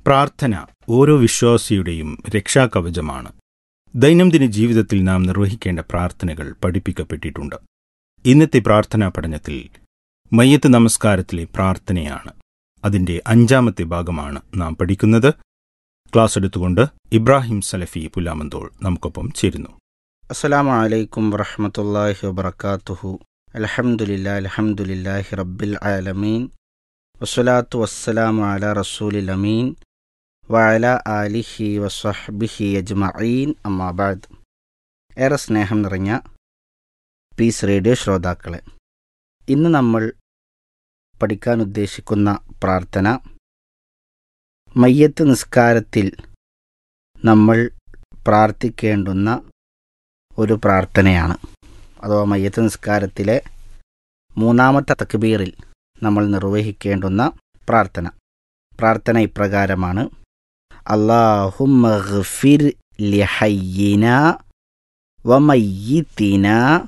പ്രാർത്ഥന ഓരോ വിശ്വാസിയുടെയും രക്ഷാകവചമാണ് ദൈനംദിന ജീവിതത്തിൽ നാം നിർവഹിക്കേണ്ട പ്രാർത്ഥനകൾ പഠിപ്പിക്കപ്പെട്ടിട്ടുണ്ട് ഇന്നത്തെ പ്രാർത്ഥനാ പഠനത്തിൽ മയ്യത്ത് നമസ്കാരത്തിലെ പ്രാർത്ഥനയാണ് അതിന്റെ അഞ്ചാമത്തെ ഭാഗമാണ് നാം പഠിക്കുന്നത് ക്ലാസ് എടുത്തുകൊണ്ട് ഇബ്രാഹിം സലഫി പുല്ലാമന്തോൾ നമുക്കൊപ്പം ചേരുന്നു അസ്സലാമു അലൈക്കും വറഹ്മത്തുള്ളാഹി വബറകാതുഹു അൽഹംദുലില്ലാ അൽഹംദുലില്ലാഹി റബ്ബിൽ ആലമീൻ വസ്സലാത്തു വസ്സലാമു അലാ റസൂലിൽ അമീൻ വഅല ആലിഹി വസ്വഹ്ബിഹി അജ്മഈൻ അമ്മാ ബഅദ് ഏറെ സ്നേഹം നിറഞ്ഞ പീസ് റേഡിയോ ശ്രോതാക്കളെ ഇന്ന് നമ്മൾ പഠിക്കാൻ ഉദ്ദേശിക്കുന്ന പ്രാർത്ഥന മയ്യത്ത് നിസ്കാരത്തിൽ നമ്മൾ പ്രാർത്ഥിക്കേണ്ടുന്ന ഒരു പ്രാർത്ഥനയാണ് അഥവാ മയ്യത്ത് നിസ്കാരത്തിലെ മൂന്നാമത്തെ തക്ബീറിൽ നമ്മൾ നിർവഹിക്കേണ്ടുന്ന പ്രാർത്ഥന പ്രാർത്ഥന ഇപ്രകാരമാണ് അള്ളാഹുമഗ്ഫിർ ലിഹയ്യിന വമയ്യിത്തിന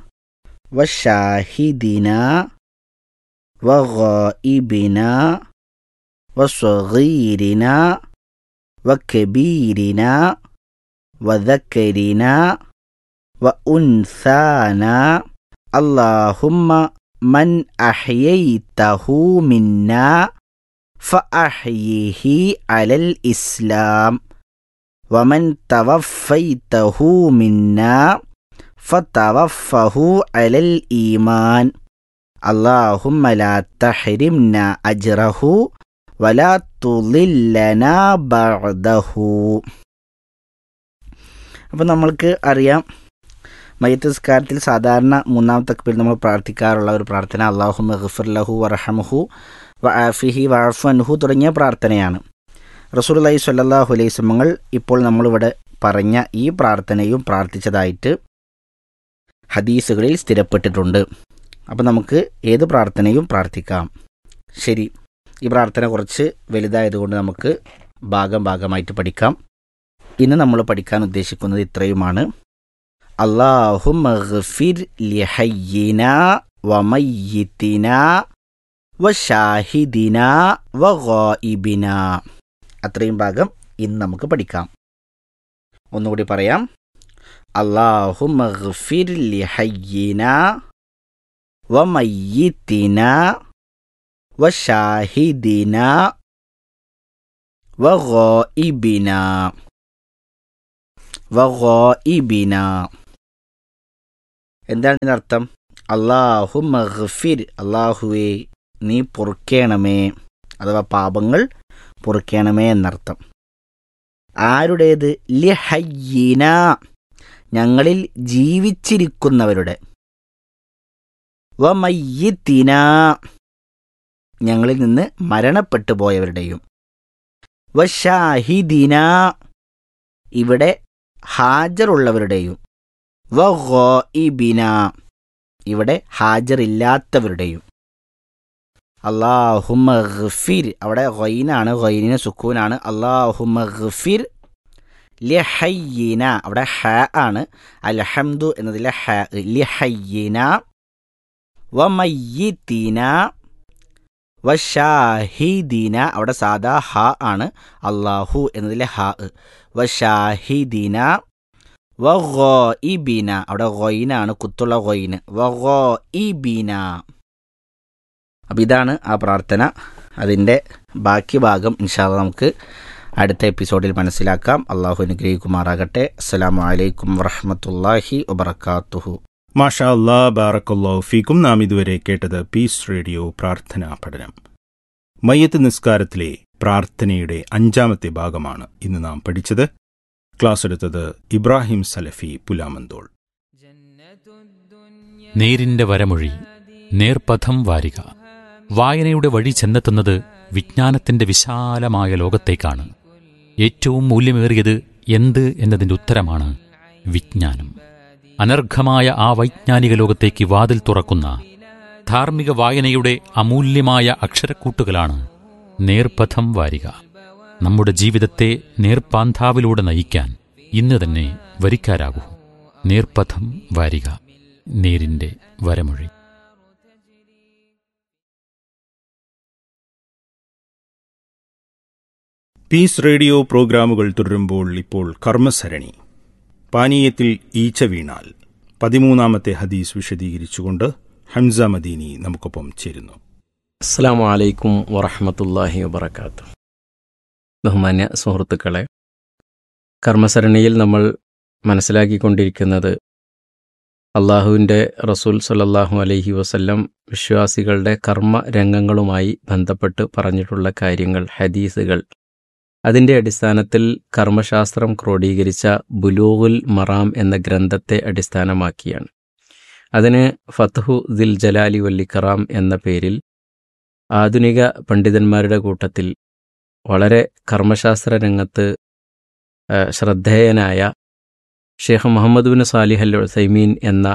വഷാഹിദിന വഗായിബിന വസ്വഗീരിന വകബീരിന വذكرنا وأنثانا اللهم من أحييته منا فأحيه على الإسلام ومن توفيته منا فتوفه على الإيمان اللهم لا تحرمنا أجره ولا تضلنا بعده അപ്പം നമ്മൾക്ക് അറിയാം മയ്യത്ത് നിസ്കാരത്തിൽ സാധാരണ മൂന്നാമത്തെ തക്ബീർ നമ്മൾ പ്രാർത്ഥിക്കാറുള്ള ഒരു പ്രാർത്ഥന അള്ളാഹു മഹഫിർ ലഹു വറഹമുഹു വ ആഫിഹി വഅഫു അൻഹു തുടങ്ങിയ പ്രാർത്ഥനയാണ് റസൂലുള്ളാഹി സ്വല്ലല്ലാഹു അലൈഹി വസല്ലമകൾ ഇപ്പോൾ നമ്മളിവിടെ പറഞ്ഞ ഈ പ്രാർത്ഥനയും പ്രാർത്ഥിച്ചതായിട്ട് ഹദീസുകളിൽ സ്ഥിരപ്പെട്ടിട്ടുണ്ട് അപ്പം നമുക്ക് ഏത് പ്രാർത്ഥനയും പ്രാർത്ഥിക്കാം ശരി ഈ പ്രാർത്ഥന കുറച്ച് വലുതായതുകൊണ്ട് നമുക്ക് ഭാഗം ഭാഗമായിട്ട് പഠിക്കാം ഇന്ന് നമ്മൾ പഠിക്കാൻ ഉദ്ദേശിക്കുന്നത് ഇത്രയുമാണ് അള്ളാഹുമഗ്ഫിർ ലിഹയ്യിന വമയ്യിത്തിന വഷാഹിദിന വഗായിബിന അത്രയും ഭാഗം ഇന്ന് നമുക്ക് പഠിക്കാം ഒന്നുകൂടി പറയാം അള്ളാഹുമഗ്ഫിർ ലിഹയ്യിന വമയ്യിത്തിന വഷാഹിദിന വഗായിബിന വഗായിബിന എന്താണ് ഇതിനർത്ഥം അള്ളാഹു മഗ്ഫിർ അള്ളാഹുവേ നീ പൊറുക്കേണമേ അഥവാ പാപങ്ങൾ പൊറുക്കേണമേ എന്നർത്ഥം ആരുടേത് ലിഹയ്യീന ഞങ്ങളിൽ ജീവിച്ചിരിക്കുന്നവരുടെ വമയ്യത്തിന ഞങ്ങളിൽ നിന്ന് മരണപ്പെട്ടു പോയവരുടെയും വഷാഹിദിന ഇവിടെ ഹാജറുള്ളവരുടെയും വഗോഇബിന ഇവിടെ ഹാജറില്ലാത്തവരുടെയും അള്ളാഹുമഗ്ഫിർ അവിടെ ഗൊയിനാണ് ഗൊയിനിന് സുക്കൂനാണ് അള്ളാഹുമഗ്ഫിർ ലിഹയ്യിന അവിടെ ഹ ആണ് അൽഹംദു എന്നതിലെ ഹ ലിഹയ്യിന വമയ്യിത്തിന വഷാഹിദീന അവിടെ സാദാ ഹ ആണ് അള്ളാഹു എന്നതിലെ ഹ വഷാഹിദീന വഗോഇബിന അവിടെ ഗൊയിനാണ് കുത്തുള്ള ഗൊയിന് വഗോഇബിന അപ്പം ഇതാണ് ആ പ്രാർത്ഥന അതിൻ്റെ ബാക്കി ഭാഗം ഇൻഷാല്ല നമുക്ക് അടുത്ത എപ്പിസോഡിൽ മനസ്സിലാക്കാം അള്ളാഹു അനുഗ്രഹിക്കുമാറാകട്ടെ അസ്സലാമു അലൈക്കും വറഹമത്തല്ലാഹി വബർക്കാത്തുഹു മാഷാ അല്ലാ ബാറക്കല്ലാഹു ഫീക്കും നാം ഇതുവരെ കേട്ടത് പീസ് റേഡിയോ പ്രാർത്ഥനാ പഠനം മയ്യത്ത് നിസ്കാരത്തിലെ പ്രാർത്ഥനയുടെ അഞ്ചാമത്തെ ഭാഗമാണ് ഇന്ന് നാം പഠിച്ചത് ക്ലാസ് എടുത്തത് ഇബ്രാഹിം സലഫി പുലാമന്തോൾ നേരിന്റെ വരമൊഴി നേർപഥം വാരിക വായനയുടെ വഴി ചെന്നെത്തുന്നത് വിജ്ഞാനത്തിന്റെ വിശാലമായ ലോകത്തേക്കാണ് ഏറ്റവും മൂല്യമേറിയത് എന്ത് എന്നതിന്റെ ഉത്തരമാണ് വിജ്ഞാനം അനർഘമായ ആ വൈജ്ഞാനിക ലോകത്തേക്ക് വാതിൽ തുറക്കുന്ന ധാർമ്മിക വായനയുടെ അമൂല്യമായ അക്ഷരക്കൂട്ടുകളാണ് നേർപഥം വാരിക നമ്മുടെ ജീവിതത്തെ നേർപ്പാന്താവിലൂടെ നയിക്കാൻ ഇന്ന് തന്നെ വരിക്കാരാകൂ നേർപഥം വാരിക നേരിന്റെ വരമൊഴി പീസ് റേഡിയോ പ്രോഗ്രാമുകൾ തുടരുമ്പോൾ ഇപ്പോൾ കർമ്മസരണി പാനീയത്തിൽ ഈച്ച വീണാൽ പതിമൂന്നാമത്തെ ഹദീസ് വിശദീകരിച്ചുകൊണ്ട് ഹംസ മദീനി നമുക്കൊപ്പം ചേരുന്നു അസ്സാം വലൈക്കും വറഹമത്തല്ലാഹി വബർക്കാത്തു ബഹുമാന്യ സുഹൃത്തുക്കളെ കർമ്മസരണിയിൽ നമ്മൾ മനസ്സിലാക്കിക്കൊണ്ടിരിക്കുന്നത് അള്ളാഹുവിൻ്റെ റസൂൽ സല്ലല്ലാഹു അലൈഹി വസല്ലം വിശ്വാസികളുടെ കർമ്മ രംഗങ്ങളുമായി ബന്ധപ്പെട്ട് പറഞ്ഞിട്ടുള്ള കാര്യങ്ങൾ ഹദീസുകൾ അതിൻ്റെ അടിസ്ഥാനത്തിൽ കർമ്മശാസ്ത്രം ക്രോഡീകരിച്ച ബുലൂഗുൽ മറാം എന്ന ഗ്രന്ഥത്തെ അടിസ്ഥാനമാക്കിയാണ് അതിന് ഫത്ഹു ദിൽ ജലാലി വല്ലിക്കറാം എന്ന പേരിൽ ആധുനിക പണ്ഡിതന്മാരുടെ കൂട്ടത്തിൽ വളരെ കർമ്മശാസ്ത്ര രംഗത്ത് ആ, ശ്രദ്ധേയനായ Sheikh Muhammad bin Salih al Uthaymeen എന്ന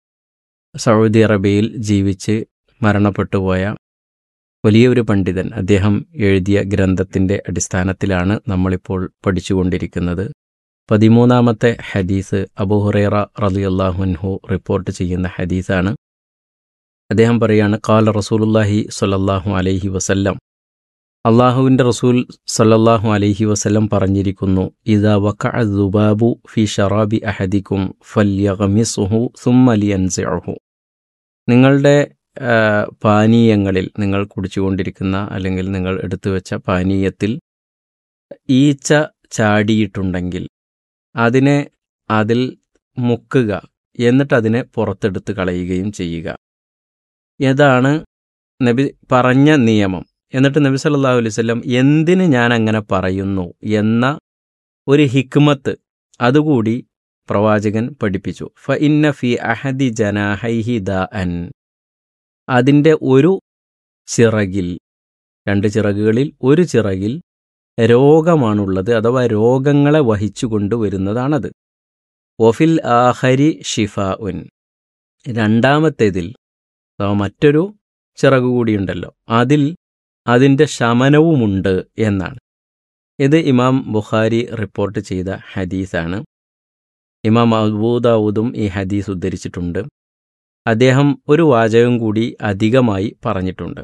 സൗദി അറേബ്യയിൽ ജീവിച്ച് മരണപ്പെട്ടുപോയ വലിയൊരു പണ്ഡിതൻ അദ്ദേഹം എഴുതിയ ഗ്രന്ഥത്തിൻ്റെ അടിസ്ഥാനത്തിലാണ് നമ്മളിപ്പോൾ പഠിച്ചുകൊണ്ടിരിക്കുന്നത് പതിമൂന്നാമത്തെ ഹദീസ് അബൂഹുറൈറ റളിയല്ലാഹുൻഹു റിപ്പോർട്ട് ചെയ്യുന്ന ഹദീസാണ് അദ്ദേഹം പറയാണ് കാല റസൂലുല്ലാഹി സ്വല്ലല്ലാഹു അലൈഹി വസല്ലം അള്ളാഹുവിൻ്റെ റസൂൽ സല്ലല്ലാഹു അലൈഹി വസല്ലം പറഞ്ഞിരിക്കുന്നു ഇദാ വഖഅ ദുബാബു ഫി ഷറാബി അഹദിക്കും ഫല്യഗ്മിസുഹു സുമ്മ ലിയൻസിഉഹു നിങ്ങളുടെ ആ, പാനീയങ്ങളിൽ നിങ്ങൾ കുടിച്ചുകൊണ്ടിരിക്കുന്ന അല്ലെങ്കിൽ നിങ്ങൾ എടുത്തു വെച്ച പാനീയത്തിൽ ഈച്ച ചാടിയിട്ടുണ്ടെങ്കിൽ അതിനെ അതിൽ മുക്കുക എന്നിട്ട് അതിനെ പുറത്തെടുത്ത് കളയുകയും ചെയ്യുക ഇതാണ് നബി പറഞ്ഞ നിയമം എന്നിട്ട് നബി സല്ലല്ലാഹു അലൈഹി വസല്ലം എന്തിന് ഞാൻ അങ്ങനെ പറയുന്നു എന്ന ഒരു ഹിക്മത്ത് അതുകൂടി പ്രവാചകൻ പഠിപ്പിച്ചു ഫ ഇന്ന ഫി അഹദി ജനാഹൈഹി ദ അൻ അതിൻ്റെ ഒരു ചിറകിൽ രണ്ട് ചിറകുകളിൽ ഒരു ചിറകിൽ രോഗമാണുള്ളത് അഥവാ രോഗങ്ങളെ വഹിച്ചു കൊണ്ടുവരുന്നതാണത് ഒഫിൽ ആഹരി ഷിഫ ഉൻ രണ്ടാമത്തേതിൽ അഥവാ മറ്റൊരു ചിറകു കൂടിയുണ്ടല്ലോ അതിൽ അതിൻ്റെ ശമനവുമുണ്ട് എന്നാണ് ഇത് ഇമാം ബുഖാരി റിപ്പോർട്ട് ചെയ്ത ഹദീസാണ് ഇമാം അബൂദാവൂദും ഈ ഹദീസ് ഉദ്ധരിച്ചിട്ടുണ്ട് അദ്ദേഹം ഒരു വാചകം കൂടി അധികമായി പറഞ്ഞിട്ടുണ്ട്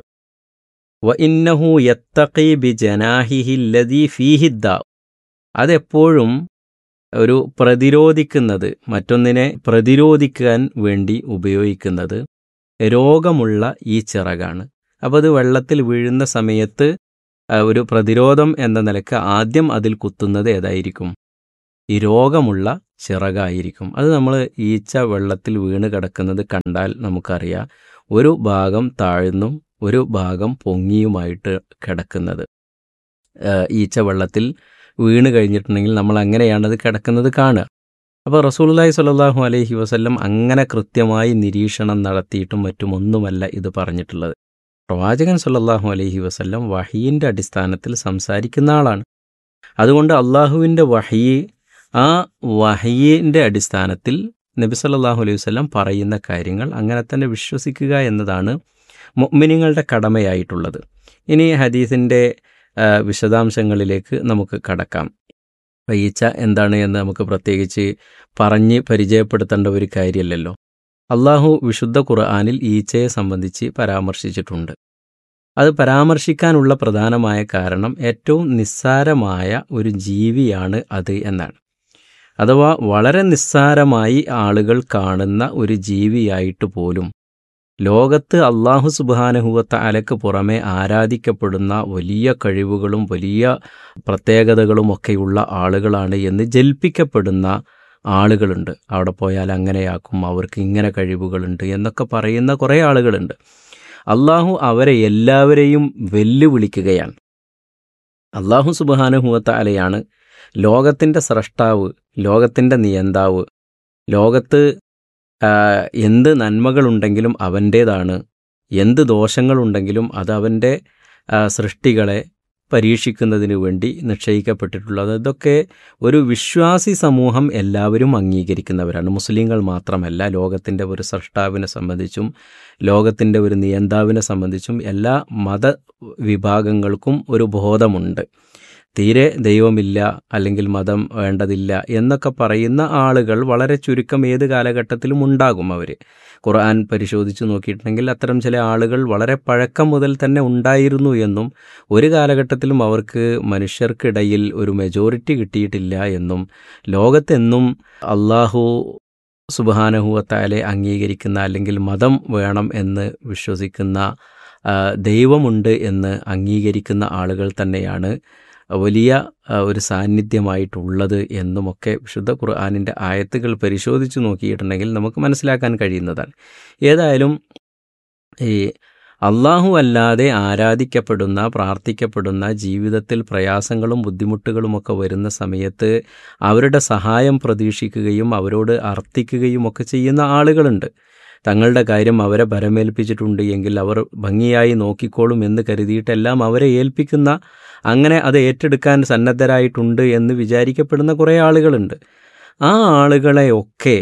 വ ഇന്നഹു യത്തഖി ബി ജനാഹിഹില്ലദീ ഫീഹിദ്ദ അതെപ്പോഴും ഒരു പ്രതിരോധിക്കുന്നത് മറ്റൊന്നിനെ പ്രതിരോധിക്കാൻ വേണ്ടി ഉപയോഗിക്കുന്നത് രോഗമുള്ള ഈ ചിറകാണ് അപ്പോൾ അത് വെള്ളത്തിൽ വീഴുന്ന സമയത്ത് ആ, ഒരു പ്രതിരോധം എന്ന നിലക്ക് ആദ്യം അതിൽ കുത്തുന്നത് ഏതായിരിക്കും ഈ രോഗമുള്ള ചിറകായിരിക്കും അത് നമ്മൾ ഈച്ച വെള്ളത്തിൽ വീണ് കിടക്കുന്നത് കണ്ടാൽ നമുക്കറിയാം ഒരു ഭാഗം താഴ്ന്നും ഒരു ഭാഗം പൊങ്ങിയുമായിട്ട് കിടക്കുന്നത് ആ, ഈച്ച വെള്ളത്തിൽ വീണ് കഴിഞ്ഞിട്ടുണ്ടെങ്കിൽ നമ്മൾ അങ്ങനെയാണ് അത് കിടക്കുന്നത് കാണുക അപ്പോൾ റസൂലുള്ളാഹി സ്വല്ലല്ലാഹു അലൈഹി വസല്ലം അങ്ങനെ കൃത്യമായി നിരീക്ഷണം നടത്തിയിട്ടും മറ്റുമൊന്നുമല്ല ഇത് പറഞ്ഞിട്ടുള്ളത് പ്രവാചകൻ സല്ലല്ലാഹു അലൈഹി വസല്ലം വഹീൻ്റെ അടിസ്ഥാനത്തിൽ സംസാരിക്കുന്ന ആളാണ് അതുകൊണ്ട് അള്ളാഹുവിൻ്റെ വഹീ ആ വഹീൻ്റെ അടിസ്ഥാനത്തിൽ നബി സല്ലല്ലാഹു അലൈഹി വസല്ലം പറയുന്ന കാര്യങ്ങൾ അങ്ങനെ തന്നെ വിശ്വസിക്കുക എന്നതാണ് മുഅ്മിനീങ്ങളുടെ കടമയായിട്ടുള്ളത് ഇനി ഹദീസിൻ്റെ ആ, വിശദാംശങ്ങളിലേക്ക് നമുക്ക് കടക്കാം ഈച്ച എന്താണ് എന്ന് നമുക്ക് പ്രത്യേകിച്ച് പറഞ്ഞ് പരിചയപ്പെടുത്തേണ്ട ഒരു കാര്യമല്ലല്ലോ അള്ളാഹു വിശുദ്ധ ഖുർആാനിൽ ഈച്ചയെ സംബന്ധിച്ച് പരാമർശിച്ചിട്ടുണ്ട് അത് പരാമർശിക്കാനുള്ള പ്രധാനമായ കാരണം ഏറ്റവും നിസ്സാരമായ ഒരു ജീവിയാണ് അത് എന്നാണ് അഥവാ വളരെ നിസ്സാരമായി ആളുകൾ കാണുന്ന ഒരു ജീവിയായിട്ട് പോലും ലോകത്ത് അള്ളാഹു സുബാനഹുവത്ത അലക്ക് പുറമെ ആരാധിക്കപ്പെടുന്ന വലിയ കഴിവുകളും വലിയ പ്രത്യേകതകളും ഒക്കെയുള്ള ആളുകളാണ് എന്ന് ജൽപ്പിക്കപ്പെടുന്ന ആളുകളുണ്ട് അവിടെ പോയാൽ അങ്ങനെയാക്കും അവർക്ക് ഇങ്ങനെ കഴിവുകളുണ്ട് എന്നൊക്കെ പറയുന്ന കുറേ ആളുകളുണ്ട് അള്ളാഹു അവരെ എല്ലാവരെയും വെല്ലുവിളിക്കുകയാണ് അള്ളാഹു സുബാനുഹുവത്ത അലയാണ് ലോകത്തിൻ്റെ സ്രഷ്ടാവ് ലോകത്തിൻ്റെ നിയന്താവ് ലോകത്ത് ആ, എന്ത് നന്മകളുണ്ടെങ്കിലും അവൻ്റേതാണ് എന്ത് ദോഷങ്ങളുണ്ടെങ്കിലും അത് അവൻ്റെ ആ, സൃഷ്ടികളെ പരീക്ഷിക്കുന്നതിന് വേണ്ടി നിശ്ചയിക്കപ്പെട്ടിട്ടുള്ളത് ഇതൊക്കെ ഒരു വിശ്വാസി സമൂഹം എല്ലാവരും അംഗീകരിക്കുന്നവരാണ് മുസ്ലിങ്ങൾ മാത്രമല്ല ലോകത്തിൻ്റെ ഒരു സൃഷ്ടാവിനെ സംബന്ധിച്ചും ലോകത്തിൻ്റെ ഒരു നിയന്താവിനെ സംബന്ധിച്ചും എല്ലാ മത വിഭാഗങ്ങൾക്കും ഒരു ബോധമുണ്ട് തീരെ ദൈവമില്ല അല്ലെങ്കിൽ മതം വേണ്ടതില്ല എന്നൊക്കെ പറയുന്ന ആളുകൾ വളരെ ചുരുക്കം ഏത് കാലഘട്ടത്തിലും ഉണ്ടാകും അവർ ഖുർആൻ പരിശോധിച്ച് നോക്കിയിട്ടുണ്ടെങ്കിൽ അത്തരം ചില ആളുകൾ വളരെ പഴക്കം മുതൽ തന്നെ ഉണ്ടായിരുന്നു എന്നും ഒരു കാലഘട്ടത്തിലും അവർക്ക് മനുഷ്യർക്കിടയിൽ ഒരു മെജോറിറ്റി കിട്ടിയിട്ടില്ല എന്നും ലോകത്തെന്നും അള്ളാഹു സുബാനഹുവത്താലെ അംഗീകരിക്കുന്ന അല്ലെങ്കിൽ മതം വേണം എന്ന് വിശ്വസിക്കുന്ന ആ, ദൈവമുണ്ട് എന്ന് അംഗീകരിക്കുന്ന ആളുകൾ തന്നെയാണ് വലിയ ആ, ഒരു സാന്നിധ്യമായിട്ടുള്ളത് എന്നുമൊക്കെ വിശുദ്ധ ഖുർആാനിൻ്റെ ആയത്തുകൾ പരിശോധിച്ച് നോക്കിയിട്ടുണ്ടെങ്കിൽ നമുക്ക് മനസ്സിലാക്കാൻ കഴിയുന്നതാണ് ഏതായാലും ഈ അള്ളാഹു അല്ലാതെ ആരാധിക്കപ്പെടുന്ന പ്രാർത്ഥിക്കപ്പെടുന്ന ജീവിതത്തിൽ പ്രയാസങ്ങളും ബുദ്ധിമുട്ടുകളുമൊക്കെ വരുന്ന സമയത്ത് അവരുടെ സഹായം പ്രതീക്ഷിക്കുകയും അവരോട് അർത്ഥിക്കുകയും ഒക്കെ ചെയ്യുന്ന ആളുകളുണ്ട് തങ്ങളുടെ കാര്യം അവരെ ഭരമേൽപ്പിച്ചിട്ടുണ്ട് എങ്കിൽ അവർ ഭംഗിയായി നോക്കിക്കോളും എന്ന് കരുതിയിട്ടെല്ലാം അവരെ ഏൽപ്പിക്കുന്ന അങ്ങനെ അത് ഏറ്റെടുക്കാൻ സന്നദ്ധരായിട്ടുണ്ട് എന്ന് വിചാരിക്കപ്പെടുന്ന കുറേ ആളുകളുണ്ട് ആ ആളുകളെയൊക്കെ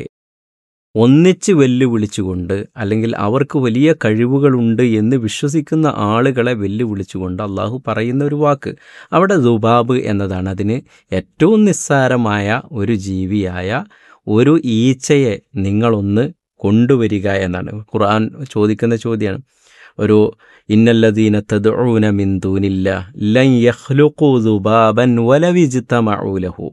ഒന്നിച്ച് വെല്ലുവിളിച്ചുകൊണ്ട് അല്ലെങ്കിൽ അവർക്ക് വലിയ കഴിവുകളുണ്ട് എന്ന് വിശ്വസിക്കുന്ന ആളുകളെ വെല്ലുവിളിച്ചുകൊണ്ട് അള്ളാഹു പറയുന്ന ഒരു വാക്ക് അവിടെ ദുബാബ് എന്നതാണ് അതിന് ഏറ്റവും നിസ്സാരമായ ഒരു ജീവിയായ ഒരു ഈച്ചയെ നിങ്ങളൊന്ന് കൊണ്ടുവരിക എന്നാണ് ഖുർആൻ ചോദിക്കുന്ന ചോദ്യമാണ് ഒരു ഇന്നല്ലദീന തദ്ഊന മിൻ ദൂനില്ല ലൻ യഖ്ലുഖു ദുബാബൻ വലവിജ്തമഉ ലഹു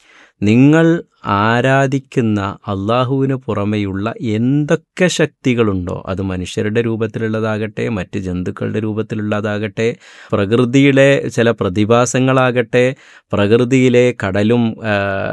നിങ്ങൾ ആരാധിക്കുന്ന അള്ളാഹുവിന് പുറമെയുള്ള എന്തൊക്കെ ശക്തികളുണ്ടോ അത് മനുഷ്യരുടെ രൂപത്തിലുള്ളതാകട്ടെ മറ്റ് ജന്തുക്കളുടെ രൂപത്തിലുള്ളതാകട്ടെ പ്രകൃതിയിലെ ചില പ്രതിഭാസങ്ങളാകട്ടെ പ്രകൃതിയിലെ കടലും ആ,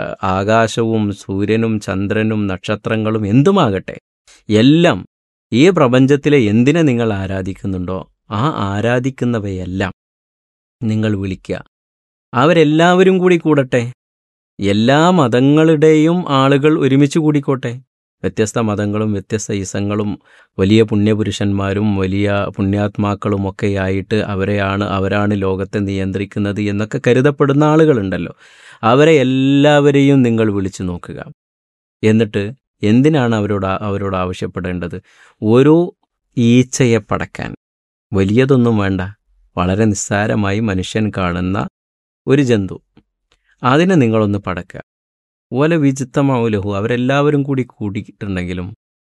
ആകാശവും സൂര്യനും ചന്ദ്രനും നക്ഷത്രങ്ങളും എന്തുമാകട്ടെ എല്ലാം ഈ പ്രപഞ്ചത്തിലെ എന്തിനെ നിങ്ങൾ ആരാധിക്കുന്നുണ്ടോ ആ ആരാധിക്കുന്നവയെല്ലാം നിങ്ങൾ വിളിക്കുക അവരെല്ലാവരും കൂടി കൂടട്ടെ എല്ലാ മതങ്ങളുടെയും ആളുകൾ ഒരുമിച്ച് കൂടിക്കോട്ടെ വ്യത്യസ്ത മതങ്ങളും വ്യത്യസ്ത ഇസങ്ങളും വലിയ പുണ്യപുരുഷന്മാരും വലിയ പുണ്യാത്മാക്കളും ഒക്കെയായിട്ട് അവരെയാണ് അവരാണ് ലോകത്തെ നിയന്ത്രിക്കുന്നത് എന്നൊക്കെ കരുതപ്പെടുന്ന ആളുകളുണ്ടല്ലോ അവരെ എല്ലാവരെയും നിങ്ങൾ വിളിച്ചു നോക്കുക എന്നിട്ട് എന്തിനാണ് അവരോട് അവരോട് ആവശ്യപ്പെടേണ്ടത് ഒരു ഈച്ചയെ പടക്കാൻ വലിയതൊന്നും വേണ്ട വളരെ നിസ്സാരമായി മനുഷ്യൻ കാണുന്ന ഒരു ജന്തു അതിനെ നിങ്ങളൊന്ന് പടക്കുക ഓല വിചിത്തമാവുലഹു അവരെല്ലാവരും കൂടി കൂടിയിട്ടുണ്ടെങ്കിലും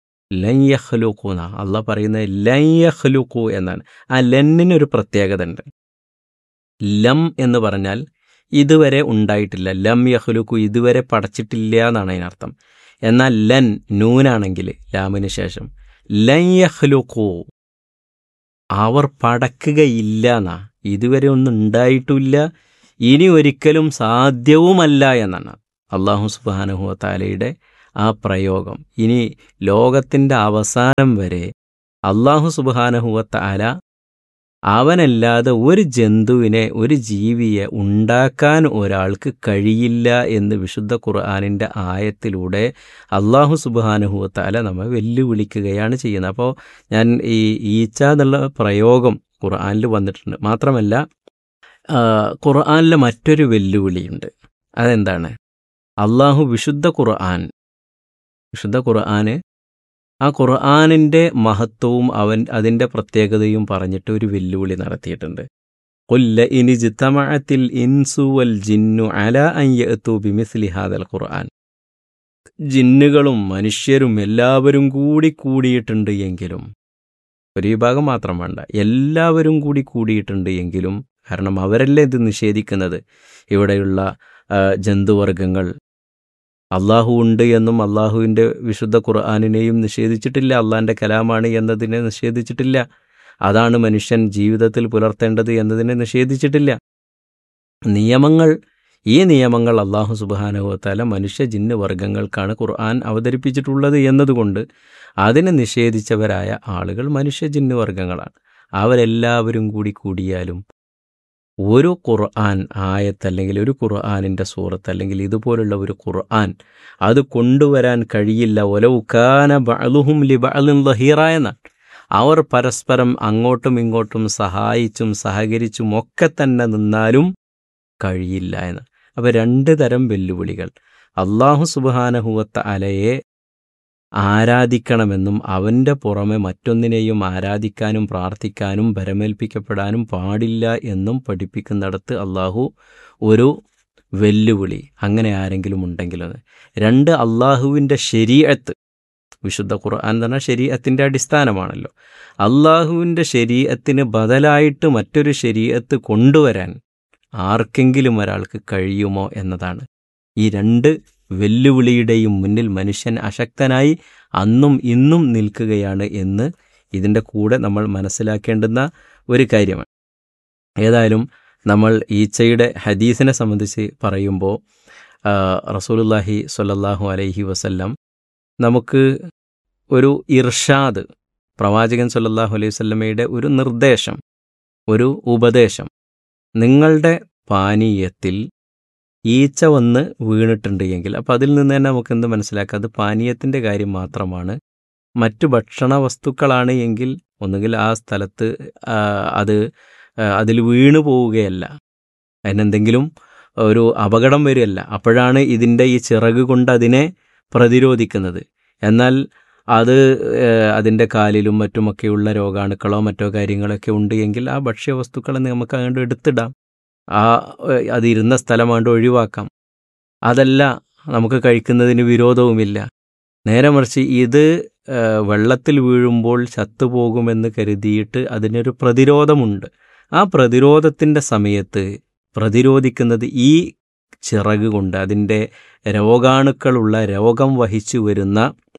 ലൻ യഹ്ലൂക്കു എന്നാ അള്ള പറയുന്നത് ലൻ യഹ്ലൂക്കു എന്നാണ് ആ ലെന്നിനൊരു പ്രത്യേകത ഉണ്ട് ലം എന്ന് പറഞ്ഞാൽ ഇതുവരെ ഉണ്ടായിട്ടില്ല ലം യഹ്ലുക്കു ഇതുവരെ പടച്ചിട്ടില്ല എന്നാണ് അതിനർത്ഥം എന്നാൽ ലൻ നൂനാണെങ്കിൽ ലാമിന് ശേഷം ലൻ യഹ്ലുക്കു അവർ പടക്കുകയില്ല എന്നാ ഇതുവരെ ഒന്നും ഉണ്ടായിട്ടുമില്ല ഇനി ഒരിക്കലും സാധ്യവുമല്ല എന്നാണ് അള്ളാഹു സുബാനഹു താലയുടെ ആ പ്രയോഗം ഇനി ലോകത്തിൻ്റെ അവസാനം വരെ അള്ളാഹു സുബാനഹുവ താല അവനല്ലാതെ ഒരു ജന്തുവിനെ ഒരു ജീവിയെ ഉണ്ടാക്കാൻ ഒരാൾക്ക് കഴിയില്ല എന്ന് വിശുദ്ധ ഖുർആാനിൻ്റെ ആയത്തിലൂടെ അള്ളാഹു സുബാനുഹുവത്താല നമ്മെ വെല്ലുവിളിക്കുകയാണ് ചെയ്യുന്നത് അപ്പോൾ ഞാൻ ഈ ഈച്ച എന്നുള്ള പ്രയോഗം ഖുർആാനിൽ വന്നിട്ടുണ്ട് മാത്രമല്ല ആ, ഖുർആാനിലെ മറ്റൊരു വെല്ലുവിളിയുണ്ട് അതെന്താണ് അള്ളാഹു വിശുദ്ധ ഖുർആൻ വിശുദ്ധ ഖുർആന് ആ ഖുർആാനിൻ്റെ മഹത്വവും അവൻ അതിൻ്റെ പ്രത്യേകതയും പറഞ്ഞിട്ട് ഒരു വെല്ലുവിളി നടത്തിയിട്ടുണ്ട് കൊല്ല ഇനി ജിത്തമഴത്തിൽ ഇൻസു വൽ ജിന്നു അല അയ്യത്തു ബിമിസ്ലി ഹാദൽ ഖുർആൻ ജിന്നുകളും മനുഷ്യരും എല്ലാവരും കൂടി കൂടിയിട്ടുണ്ട് എങ്കിലും ഒരു വിഭാഗം മാത്രം വേണ്ട എല്ലാവരും കൂടി കൂടിയിട്ടുണ്ട് എങ്കിലും കാരണം അവരല്ലേ ഇത് നിഷേധിക്കുന്നത് ഇവിടെയുള്ള ആ, ജന്തുവർഗങ്ങൾ അള്ളാഹു ഉണ്ട് എന്നും അള്ളാഹുവിൻ്റെ വിശുദ്ധ ഖുർആാനിനെയും നിഷേധിച്ചിട്ടില്ല അള്ളാഹിൻ്റെ കലാമാണ് എന്നതിനെ നിഷേധിച്ചിട്ടില്ല അതാണ് മനുഷ്യൻ ജീവിതത്തിൽ പുലർത്തേണ്ടത് എന്നതിനെ നിഷേധിച്ചിട്ടില്ല നിയമങ്ങൾ ഈ നിയമങ്ങൾ അള്ളാഹു സുബാനുഭവത്താല മനുഷ്യ ജിന്ന് വർഗങ്ങൾക്കാണ് ഖുർആൻ അവതരിപ്പിച്ചിട്ടുള്ളത് എന്നതുകൊണ്ട് അതിനെ നിഷേധിച്ചവരായ ആളുകൾ മനുഷ്യ ജിന്ന് വർഗങ്ങളാണ് അവരെല്ലാവരും കൂടി കൂടിയാലും ഒരു ഖുർആൻ ആയത്ത് അല്ലെങ്കിൽ ഒരു ഖുർആാനിൻ്റെ സൂറത്ത് അല്ലെങ്കിൽ ഇതുപോലുള്ള ഒരു ഖുർആൻ അത് കൊണ്ടുവരാൻ കഴിയില്ല ഒലവുക്കാന ബഅലുഹും ലി ബഅലിൻ ലഹീറ എന്നാണ് അവർ പരസ്പരം അങ്ങോട്ടും ഇങ്ങോട്ടും സഹായിച്ചും സഹകരിച്ചും ഒക്കെ തന്നെ നിന്നാലും കഴിയില്ല എന്ന് അപ്പോൾ രണ്ട് തരം വെല്ലുവിളികൾ അള്ളാഹു സുബാനഹുവത്ത അലയെ ആരാധിക്കണമെന്നും അവൻ്റെ പുറമെ മറ്റൊന്നിനെയും ആരാധിക്കാനും പ്രാർത്ഥിക്കാനും ഭരമേൽപ്പിക്കപ്പെടാനും പാടില്ല എന്നും പഠിപ്പിക്കുന്നിടത്ത് അള്ളാഹു ഒരു വെല്ലുവിളി അങ്ങനെ ആരെങ്കിലും ഉണ്ടെങ്കിലും രണ്ട് അള്ളാഹുവിൻ്റെ ശരീഅത്ത് വിശുദ്ധ ഖുർആൻ തന്നെ ശരീഅത്തിൻ്റെ അടിസ്ഥാനമാണല്ലോ അള്ളാഹുവിൻ്റെ ശരീഅത്തിന് ബദലായിട്ട് മറ്റൊരു ശരീഅത്ത് കൊണ്ടുവരാൻ ആർക്കെങ്കിലും ഒരാൾക്ക് കഴിയുമോ എന്നതാണ് ഈ രണ്ട് വെല്ലുവിളിയുടെയും മുന്നിൽ മനുഷ്യൻ അശക്തനായി അന്നും ഇന്നും നിൽക്കുകയാണ് എന്ന് ഇതിൻ്റെ കൂടെ നമ്മൾ മനസ്സിലാക്കേണ്ടുന്ന ഒരു കാര്യമാണ് ഏതായാലും നമ്മൾ ഈച്ചയുടെ ഹദീസിനെ സംബന്ധിച്ച് പറയുമ്പോൾ റസൂലുല്ലാഹി സ്വല്ലല്ലാഹു അലൈഹി വസല്ലം നമുക്ക് ഒരു ഇർഷാദ് പ്രവാചകൻ സല്ലല്ലാഹു അലൈഹി വസല്ലമയുടെ ഒരു നിർദ്ദേശം ഒരു ഉപദേശം നിങ്ങളുടെ പാനീയത്തിൽ ഈച്ച വന്ന് വീണിട്ടുണ്ട് എങ്കിൽ അപ്പോൾ അതിൽ നിന്ന് തന്നെ നമുക്ക് എന്ത് മനസ്സിലാക്കാം അത് പാനീയത്തിൻ്റെ കാര്യം മാത്രമാണ് മറ്റു ഭക്ഷണ വസ്തുക്കളാണ് എങ്കിൽ ഒന്നുകിൽ ആ സ്ഥലത്ത് ആ, അത് ആ, അതിൽ വീണു പോവുകയല്ല അതിനെന്തെങ്കിലും ഒരു അപകടം വരികയല്ല അപ്പോഴാണ് ഇതിൻ്റെ ഈ ചിറക് കൊണ്ട് അതിനെ പ്രതിരോധിക്കുന്നത് എന്നാൽ അത് ഏഹ്, അതിൻ്റെ കാലിലും മറ്റുമൊക്കെയുള്ള രോഗാണുക്കളോ മറ്റോ കാര്യങ്ങളൊക്കെ ഉണ്ട് എങ്കിൽ ആ ഭക്ഷ്യവസ്തുക്കളെ നമുക്ക് അങ്ങോട്ട് എടുത്തിടാം ആ ഏഹ്, അതിരുന്ന സ്ഥലം അങ്ങോട്ട് ഒഴിവാക്കാം അതല്ല നമുക്ക് കഴിക്കുന്നതിന് വിരോധവുമില്ല നേരെ മറിച്ച് ഇത് ഏഹ്, വെള്ളത്തിൽ വീഴുമ്പോൾ ചത്തുപോകുമെന്ന് കരുതിയിട്ട് അതിനൊരു പ്രതിരോധമുണ്ട് ആ പ്രതിരോധത്തിൻ്റെ സമയത്ത് പ്രതിരോധിക്കുന്നത് ഈ ചിറക് കൊണ്ട് അതിൻ്റെ രോഗാണുക്കളുള്ള രോഗം വഹിച്ചു വരുന്ന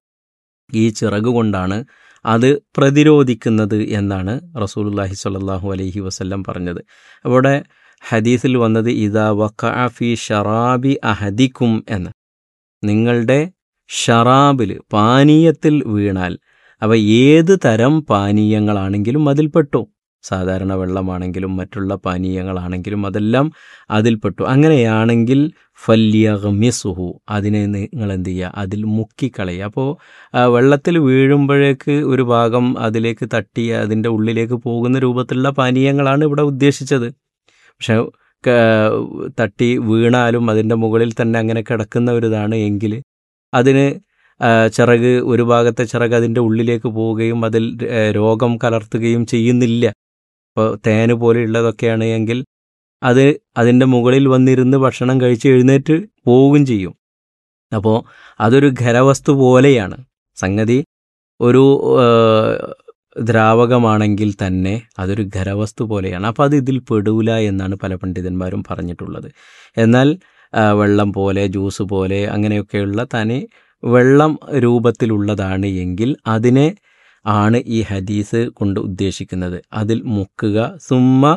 ഈ ചിറക് കൊണ്ടാണ് അത് പ്രതിരോധിക്കുന്നത് എന്നാണ് റസൂലുള്ളാഹി സ്വല്ലല്ലാഹു അലൈഹി വസല്ലം പറഞ്ഞത് അവിടെ ഹദീസിൽ വന്നത് ഇതാ വഖഅഫി ഷറാബി അഹദിക്കും എന്ന് നിങ്ങളുടെ ഷറാബിൽ പാനീയത്തിൽ വീണാൽ അവ ഏത് തരം പാനീയങ്ങളാണെങ്കിലും അതിൽപ്പെട്ടു സാധാരണ വെള്ളമാണെങ്കിലും മറ്റുള്ള പാനീയങ്ങളാണെങ്കിലും അതെല്ലാം അതിൽപ്പെട്ടു അങ്ങനെയാണെങ്കിൽ ഫല്യഗ്മിസുഹു അതിനെ നിങ്ങൾ എന്ത് ചെയ്യുക അതിൽ മുക്കിക്കളയുക അപ്പോൾ വെള്ളത്തിൽ വീഴുമ്പോഴേക്ക് ഒരു ഭാഗം അതിലേക്ക് തട്ടി അതിൻ്റെ ഉള്ളിലേക്ക് പോകുന്ന രൂപത്തിലുള്ള പാനീയങ്ങളാണ് ഇവിടെ ഉദ്ദേശിച്ചത് പക്ഷെ ക- തട്ടി വീണാലും അതിൻ്റെ മുകളിൽ തന്നെ അങ്ങനെ കിടക്കുന്ന ഒരു ഇതാണ് എങ്കിൽ അതിന് ആ, ചിറക് ഒരു ഭാഗത്തെ ചിറക് അതിൻ്റെ ഉള്ളിലേക്ക് പോവുകയും അതിൽ ഏ, രോഗം കലർത്തുകയും ചെയ്യുന്നില്ല ഇപ്പോൾ തേന് പോലെയുള്ളതൊക്കെയാണ് എങ്കിൽ അത് അതിൻ്റെ മുകളിൽ വന്നിരുന്ന് ഭക്ഷണം കഴിച്ച് എഴുന്നേറ്റ് പോവുകയും ചെയ്യും അപ്പോൾ അതൊരു ഖരവസ്തു പോലെയാണ് സംഗതി ഒരു ആ, ദ്രാവകമാണെങ്കിൽ തന്നെ അതൊരു ഖരവസ്തു പോലെയാണ് അപ്പോൾ അത് ഇതിൽ പെടൂല എന്നാണ് പല പണ്ഡിതന്മാരും പറഞ്ഞിട്ടുള്ളത് എന്നാൽ ആ, വെള്ളം പോലെ ജ്യൂസ് പോലെ അങ്ങനെയൊക്കെയുള്ള തനി വെള്ളം രൂപത്തിലുള്ളതാണ് എങ്കിൽ അതിനെ ആണ് ഈ ഹദീസ് കൊണ്ട് ഉദ്ദേശിക്കുന്നത് അതിൽ മുക്കുക സുമ്മ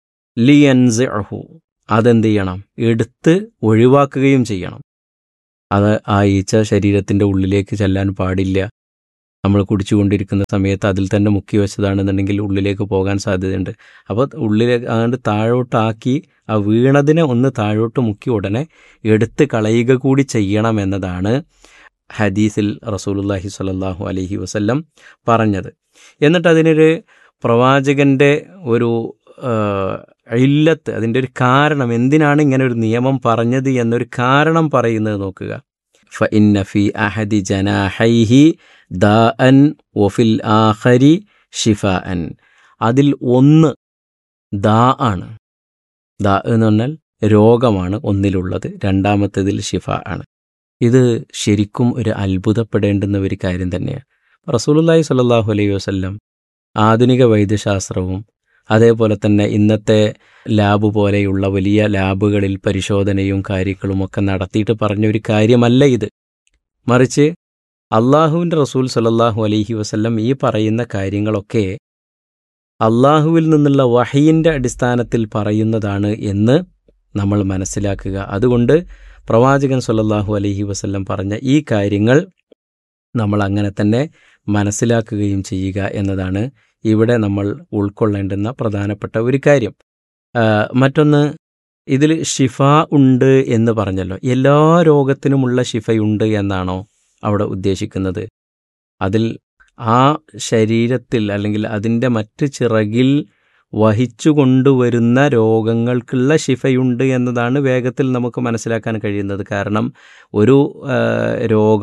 ലിയൻസ് അഹു അതെന്ത് ചെയ്യണം എടുത്ത് ഒഴിവാക്കുകയും ചെയ്യണം അത് ആ ഈച്ച ശരീരത്തിൻ്റെ ഉള്ളിലേക്ക് ചെല്ലാൻ പാടില്ല നമ്മൾ കുടിച്ചുകൊണ്ടിരിക്കുന്ന സമയത്ത് അതിൽ തന്നെ മുക്കി വെച്ചതാണെന്നുണ്ടെങ്കിൽ ഉള്ളിലേക്ക് പോകാൻ സാധ്യതയുണ്ട് അപ്പോൾ ഉള്ളിലേക്ക് അങ്ങോട്ട് താഴോട്ടാക്കി ആ വീണതിനെ ഒന്ന് താഴോട്ട് മുക്കി ഉടനെ എടുത്ത് കളയുക കൂടി ചെയ്യണം എന്നതാണ് ഹദീസിൽ റസൂലുല്ലാഹി സ്വല്ലല്ലാഹു അലൈഹി വസല്ലം പറഞ്ഞത് എന്നിട്ട് അതിനൊരു പ്രവാചകന്റെ ഒരു ആ, ഇല്ലത്ത് അതിൻ്റെ ഒരു കാരണം എന്തിനാണ് ഇങ്ങനെ ഒരു നിയമം പറഞ്ഞത് എന്നൊരു കാരണം പറയുന്നത് നോക്കുക ഫ ഇന്ന ഫി അഹദി ജനാഹൈഹി ദാ അൻ വഫിൽ ആഖരി ഷിഫ അൻ അതിൽ ഒന്ന് ദാ ആണ് ദാ എന്ന് പറഞ്ഞാൽ രോഗമാണ് ഒന്നിലുള്ളത് രണ്ടാമത്തേതിൽ ഷിഫ ആണ് ഇത് ശരിക്കും ഒരു അത്ഭുതപ്പെടേണ്ടുന്ന ഒരു കാര്യം തന്നെയാണ് റസൂലുള്ളാഹി സ്വല്ലല്ലാഹു അലൈഹി വസല്ലം ആധുനിക വൈദ്യശാസ്ത്രവും അതേപോലെ തന്നെ ഇന്നത്തെ ലാബ് പോലെയുള്ള വലിയ ലാബുകളിൽ പരിശോധനയും കാര്യങ്ങളും ഒക്കെ നടത്തിയിട്ട് പറഞ്ഞ ഒരു കാര്യമല്ല ഇത് മറിച്ച് അള്ളാഹുവിൻ്റെ റസൂൽ സല്ലല്ലാഹു അലൈഹി വസല്ലം ഈ പറയുന്ന കാര്യങ്ങളൊക്കെ അള്ളാഹുവിൽ നിന്നുള്ള വഹയിൻ്റെ അടിസ്ഥാനത്തിൽ പറയുന്നതാണ് എന്ന് നമ്മൾ മനസ്സിലാക്കുക അതുകൊണ്ട് പ്രവാചകൻ സല്ലല്ലാഹു അലൈഹി വസല്ലം പറഞ്ഞ ഈ കാര്യങ്ങൾ നമ്മൾ അങ്ങനെ തന്നെ മനസ്സിലാക്കുകയും ചെയ്യുക എന്നതാണ് ഇവിടെ നമ്മൾ ഉൾക്കൊള്ളേണ്ടുന്ന പ്രധാനപ്പെട്ട ഒരു കാര്യം ആ, മറ്റൊന്ന് ഇതിൽ ഷിഫ ഉണ്ട് എന്ന് പറഞ്ഞല്ലോ എല്ലാ രോഗത്തിനുമുള്ള ഷിഫയുണ്ട് എന്നാണോ അവിടെ ഉദ്ദേശിക്കുന്നത് അതിൽ ആ ശരീരത്തിൽ അല്ലെങ്കിൽ അതിൻ്റെ മറ്റ് ചിറകിൽ വഹിച്ചു കൊണ്ടുവരുന്ന രോഗങ്ങൾക്കുള്ള ശിഫയുണ്ട് എന്നതാണ് വേഗത്തിൽ നമുക്ക് മനസ്സിലാക്കാൻ കഴിയുന്നത് കാരണം ഒരു ആ, രോഗം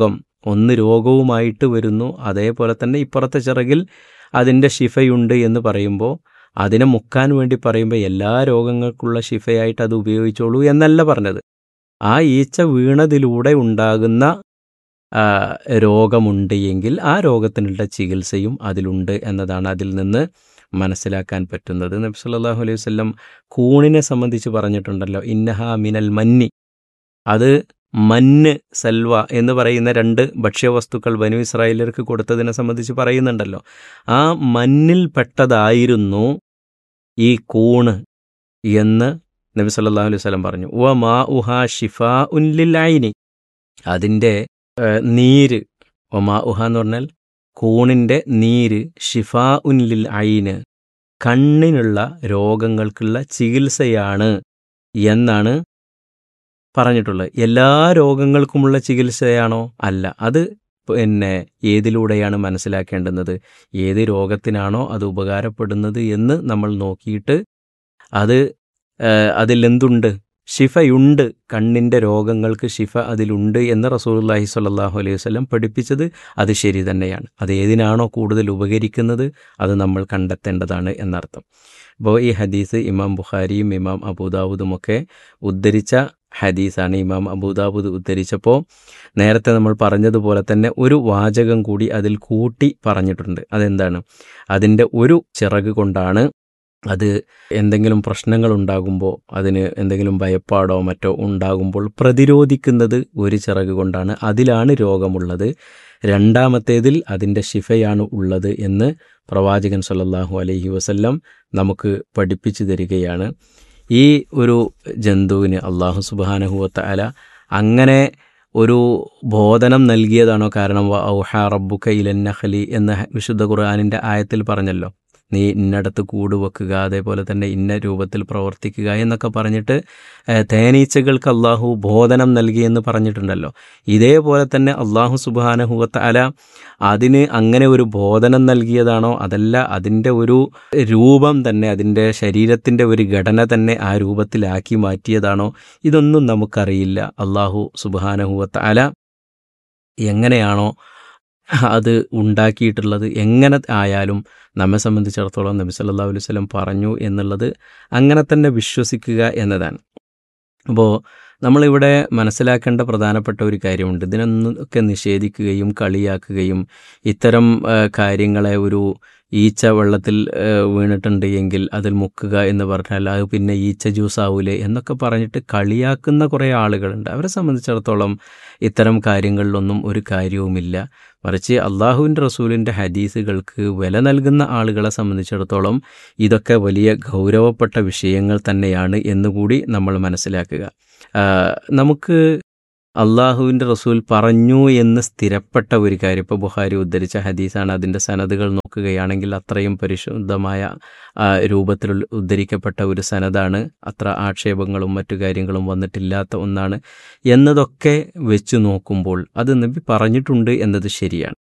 ഒന്ന് രോഗവുമായിട്ട് വരുന്നു അതേപോലെ തന്നെ ഇപ്പുറത്തെ ചിറകിൽ അതിൻ്റെ ഷിഫയുണ്ട് എന്ന് പറയുമ്പോൾ അതിനെ മുക്കാൻ വേണ്ടി പറയുമ്പോൾ എല്ലാ രോഗങ്ങൾക്കുള്ള ഷിഫയായിട്ട് അത് ഉപയോഗിച്ചോളൂ എന്നല്ല പറഞ്ഞത് ആ ഈച്ച വീണതിലൂടെ ഉണ്ടാകുന്ന ആ, രോഗമുണ്ട് എങ്കിൽ ആ രോഗത്തിനുള്ള ചികിത്സയും അതിലുണ്ട് എന്നതാണ് അതിൽ നിന്ന് മനസ്സിലാക്കാൻ പറ്റുന്നത് നബി സല്ലല്ലാഹു അലൈഹി വസല്ലം കൂണിനെ സംബന്ധിച്ച് പറഞ്ഞിട്ടുണ്ടല്ലോ ഇന്നഹ മിനൽ മന്നി അത് മന്ന് സൽവ എന്ന് പറയുന്ന രണ്ട് ഭക്ഷ്യവസ്തുക്കൾ ബനു ഇസ്രായേലർക്ക് കൊടുത്തതിനെ സംബന്ധിച്ച് പറയുന്നുണ്ടല്ലോ ആ മണ്ണിൽ പെട്ടതായിരുന്നു ഈ കൂണ് എന്ന് നബി സല്ലല്ലാഹു അലൈഹി വസല്ലം പറഞ്ഞു വ മാ ഉഹാ ഷിഫാ ഉൻലിൽ ഐനി അതിൻ്റെ ഏഹ്, നീര് വ മാ ഉഹ എന്ന് പറഞ്ഞാൽ കൂണിൻ്റെ നീര് ഷിഫാ ഉൻലിൽ ഐന് കണ്ണിനുള്ള രോഗങ്ങൾക്കുള്ള ചികിത്സയാണ് എന്നാണ് പറഞ്ഞിട്ടുള്ളത് എല്ലാ രോഗങ്ങൾക്കുമുള്ള ചികിത്സയാണോ അല്ല അത് പിന്നെ ഏതിലൂടെയാണ് മനസ്സിലാക്കേണ്ടുന്നത് ഏത് രോഗത്തിനാണോ അത് ഉപകാരപ്പെടുന്നത് എന്ന് നമ്മൾ നോക്കിയിട്ട് അത് ഏഹ്, അതിലെന്തുണ്ട് ഷിഫയുണ്ട് കണ്ണിൻ്റെ രോഗങ്ങൾക്ക് ഷിഫ അതിലുണ്ട് എന്ന് റസൂലുള്ളാഹി സ്വല്ലല്ലാഹു അലൈഹി വസല്ലം പഠിപ്പിച്ചത് അത് ശരി തന്നെയാണ് അത് ഏതിനാണോ കൂടുതൽ ഉപകരിക്കുന്നത് അത് നമ്മൾ കണ്ടെത്തേണ്ടതാണ് എന്നർത്ഥം അപ്പോൾ ഈ ഹദീസ് ഇമാം ബുഖാരിയും ഇമാം അബൂദാവൂദും ഒക്കെ ഉദ്ധരിച്ച ഹദീസാണ് ഇമാം അബൂദാബുദ് ഉദ്ധരിച്ചപ്പോൾ നേരത്തെ നമ്മൾ പറഞ്ഞതുപോലെ തന്നെ ഒരു വാചകം കൂടി അതിൽ കൂട്ടി പറഞ്ഞിട്ടുണ്ട് അതെന്താണ് അതിൻ്റെ ഒരു ചിറക് കൊണ്ടാണ് അത് എന്തെങ്കിലും പ്രശ്നങ്ങൾ ഉണ്ടാകുമ്പോൾ അതിന് എന്തെങ്കിലും ഭയപ്പാടോ മറ്റോ ഉണ്ടാകുമ്പോൾ പ്രതിരോധിക്കുന്നത് ഒരു ചിറക് കൊണ്ടാണ് അതിലാണ് രോഗമുള്ളത് രണ്ടാമത്തേതിൽ അതിൻ്റെ ശിഫയാണ് ഉള്ളത് എന്ന് പ്രവാചകൻ സല്ലല്ലാഹു അലൈഹി വസല്ലം നമുക്ക് പഠിപ്പിച്ചു തരികയാണ് ഈ ഒരു ജന്തുവിന് അള്ളാഹു സുബാനഹുവത്ത അല അങ്ങനെ ഒരു ബോധനം നൽകിയതാണോ കാരണം വ ഔഹ റബ്ബുക ഇലൻ നഖലി എന്ന വിശുദ്ധ ഖുർആാനിൻ്റെ ആയത്തിൽ പറഞ്ഞല്ലോ നീ ഇന്നടത്ത് കൂട് വെക്കുക അതേപോലെ തന്നെ ഇന്ന രൂപത്തിൽ പ്രവർത്തിക്കുക എന്നൊക്കെ പറഞ്ഞിട്ട് ഏഹ്, തേനീച്ചകൾക്ക് അള്ളാഹു ബോധനം നൽകിയെന്ന് പറഞ്ഞിട്ടുണ്ടല്ലോ ഇതേപോലെ തന്നെ അള്ളാഹു സുബാനഹുവത്ത അല അതിന് അങ്ങനെ ഒരു ബോധനം നൽകിയതാണോ അതല്ല അതിൻ്റെ ഒരു രൂപം തന്നെ അതിൻ്റെ ശരീരത്തിൻ്റെ ഒരു ഘടന തന്നെ ആ രൂപത്തിലാക്കി മാറ്റിയതാണോ ഇതൊന്നും നമുക്കറിയില്ല അള്ളാഹു സുബാനഹുവത്ത അല എങ്ങനെയാണോ അത് ഉണ്ടാക്കിയിട്ടുള്ളത് എങ്ങനെ ആയാലും നമ്മെ സംബന്ധിച്ചിടത്തോളം നബി സല്ലല്ലാഹു അലൈഹി വസല്ലം പറഞ്ഞു എന്നുള്ളത് അങ്ങനെ തന്നെ വിശ്വസിക്കുക എന്നതാണ് അപ്പോൾ നമ്മളിവിടെ മനസ്സിലാക്കേണ്ട പ്രധാനപ്പെട്ട ഒരു കാര്യമുണ്ട് ഇതിനൊക്കെ നിഷേധിക്കുകയും കളിയാക്കുകയും ഇത്തരം ആ, കാര്യങ്ങളെ ഒരു ഈച്ച വെള്ളത്തിൽ ആ, വീണിട്ടുണ്ട് എങ്കിൽ അതിൽ മുക്കുക എന്ന് പറഞ്ഞാൽ അത് പിന്നെ ഈച്ച ജ്യൂസ് ആവൂലേ എന്നൊക്കെ പറഞ്ഞിട്ട് കളിയാക്കുന്ന കുറേ ആളുകളുണ്ട് അവരെ സംബന്ധിച്ചിടത്തോളം ഇത്തരം കാര്യങ്ങളിലൊന്നും ഒരു കാര്യവുമില്ല മറിച്ച് അള്ളാഹുവിൻ്റെ റസൂലിൻ്റെ ഹദീസുകൾക്ക് വില നൽകുന്ന ആളുകളെ സംബന്ധിച്ചിടത്തോളം ഇതൊക്കെ വലിയ ഗൗരവപ്പെട്ട വിഷയങ്ങൾ തന്നെയാണ് എന്നുകൂടി നമ്മൾ മനസ്സിലാക്കുക ആ, നമുക്ക് അള്ളാഹുവിൻ്റെ റസൂൽ പറഞ്ഞു എന്ന് സ്ഥിരപ്പെട്ട ഒരു കാര്യം ഇപ്പോൾ ബുഹാരി ഉദ്ധരിച്ച ഹദീസാണ് അതിൻ്റെ സനദുകൾ നോക്കുകയാണെങ്കിൽ അത്രയും പരിശുദ്ധമായ ആ, രൂപത്തിൽ ഉദ്ധരിക്കപ്പെട്ട ഒരു സനദാണ് അത്ര ആക്ഷേപങ്ങളും മറ്റു കാര്യങ്ങളും വന്നിട്ടില്ലാത്ത ഒന്നാണ് എന്നതൊക്കെ വെച്ച് നോക്കുമ്പോൾ അത് നബി പറഞ്ഞിട്ടുണ്ട് എന്നത് ശരിയാണ്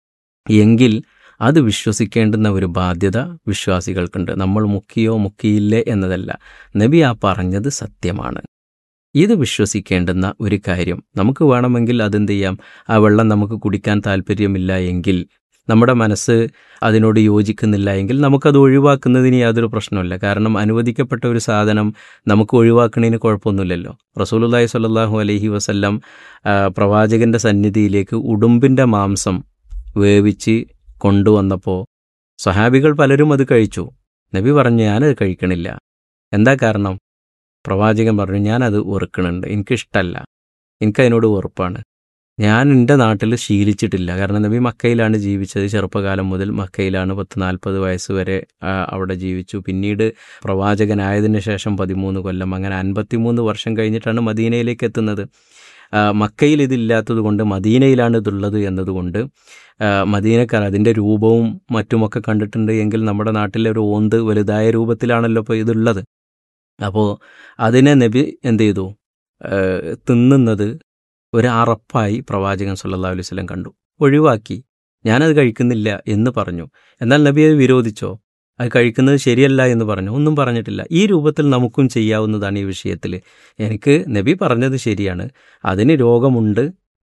എങ്കിൽ അത് വിശ്വസിക്കേണ്ടുന്ന ഒരു ബാധ്യത വിശ്വാസികൾക്കുണ്ട് നമ്മൾ മുക്കിയോ മുക്കിയില്ലേ എന്നതല്ല നബി ആ പറഞ്ഞത് സത്യമാണ് ഇത് വിശ്വസിക്കേണ്ടുന്ന ഒരു കാര്യം നമുക്ക് വേണമെങ്കിൽ അതെന്ത് ചെയ്യാം ആ വെള്ളം നമുക്ക് കുടിക്കാൻ താല്പര്യമില്ല എങ്കിൽ നമ്മുടെ മനസ്സ് അതിനോട് യോജിക്കുന്നില്ല എങ്കിൽ നമുക്കത് ഒഴിവാക്കുന്നതിന് യാതൊരു പ്രശ്നമില്ല കാരണം അനുവദിക്കപ്പെട്ട ഒരു സാധനം നമുക്ക് ഒഴിവാക്കുന്നതിന് കുഴപ്പമൊന്നുമില്ലല്ലോ റസൂലുള്ളാഹി സ്വല്ലല്ലാഹു അലൈഹി വസല്ലം ആ, പ്രവാചകന്റെ സന്നിധിയിലേക്ക് ഉടുമ്പിൻ്റെ മാംസം വേവിച്ച് കൊണ്ടുവന്നപ്പോൾ സ്വഹാബികൾ പലരും അത് കഴിച്ചു നബി പറഞ്ഞു ഞാനത് കഴിക്കണില്ല എന്താ കാരണം പ്രവാചകൻ പറഞ്ഞു ഞാനത് വെറുക്കണുണ്ട് എനിക്കിഷ്ടമല്ല എനിക്കതിനോട് വെറുപ്പാണ് ഞാൻ എൻ്റെ നാട്ടിൽ ശീലിച്ചിട്ടില്ല കാരണം നബി മക്കയിലാണ് ജീവിച്ചത് ചെറുപ്പകാലം മുതൽ മക്കയിലാണ് പത്ത് നാൽപ്പത് വയസ്സ് വരെ ആ, അവിടെ ജീവിച്ചു പിന്നീട് പ്രവാചകനായതിനു ശേഷം പതിമൂന്ന് കൊല്ലം അങ്ങനെ അൻപത്തിമൂന്ന് വർഷം കഴിഞ്ഞിട്ടാണ് മദീനയിലേക്ക് എത്തുന്നത് ആ, മക്കയിൽ ഇതില്ലാത്തത് കൊണ്ട് മദീനയിലാണ് ഇതുള്ളത് എന്നതുകൊണ്ട് ആ, മദീനക്കാർ അതിൻ്റെ രൂപവും മറ്റുമൊക്കെ കണ്ടിട്ടുണ്ട് എങ്കിൽ നമ്മുടെ നാട്ടിലെ ഒരു ഓന്ത് വലുതായ രൂപത്തിലാണല്ലോ ഇപ്പോൾ ഇതുള്ളത് അപ്പോൾ അതിനെ നബി എന്ത് ചെയ്തു ആ, തിന്നുന്നത് ഒരു അറപ്പായി പ്രവാചകൻ സല്ലല്ലാഹു അലൈഹി വസല്ലം കണ്ടു ഒഴിവാക്കി ഞാനത് കഴിക്കുന്നില്ല എന്ന് പറഞ്ഞു എന്നാൽ നബി അത് വിരോധിച്ചോ അത് കഴിക്കുന്നത് ശരിയല്ല എന്ന് പറഞ്ഞു ഒന്നും പറഞ്ഞിട്ടില്ല ഈ രൂപത്തിൽ നമുക്കും ചെയ്യാവുന്നതാണ് ഈ വിഷയത്തിൽ എനിക്ക് നബി പറഞ്ഞത് ശരിയാണ് അതിന് രോഗമുണ്ട്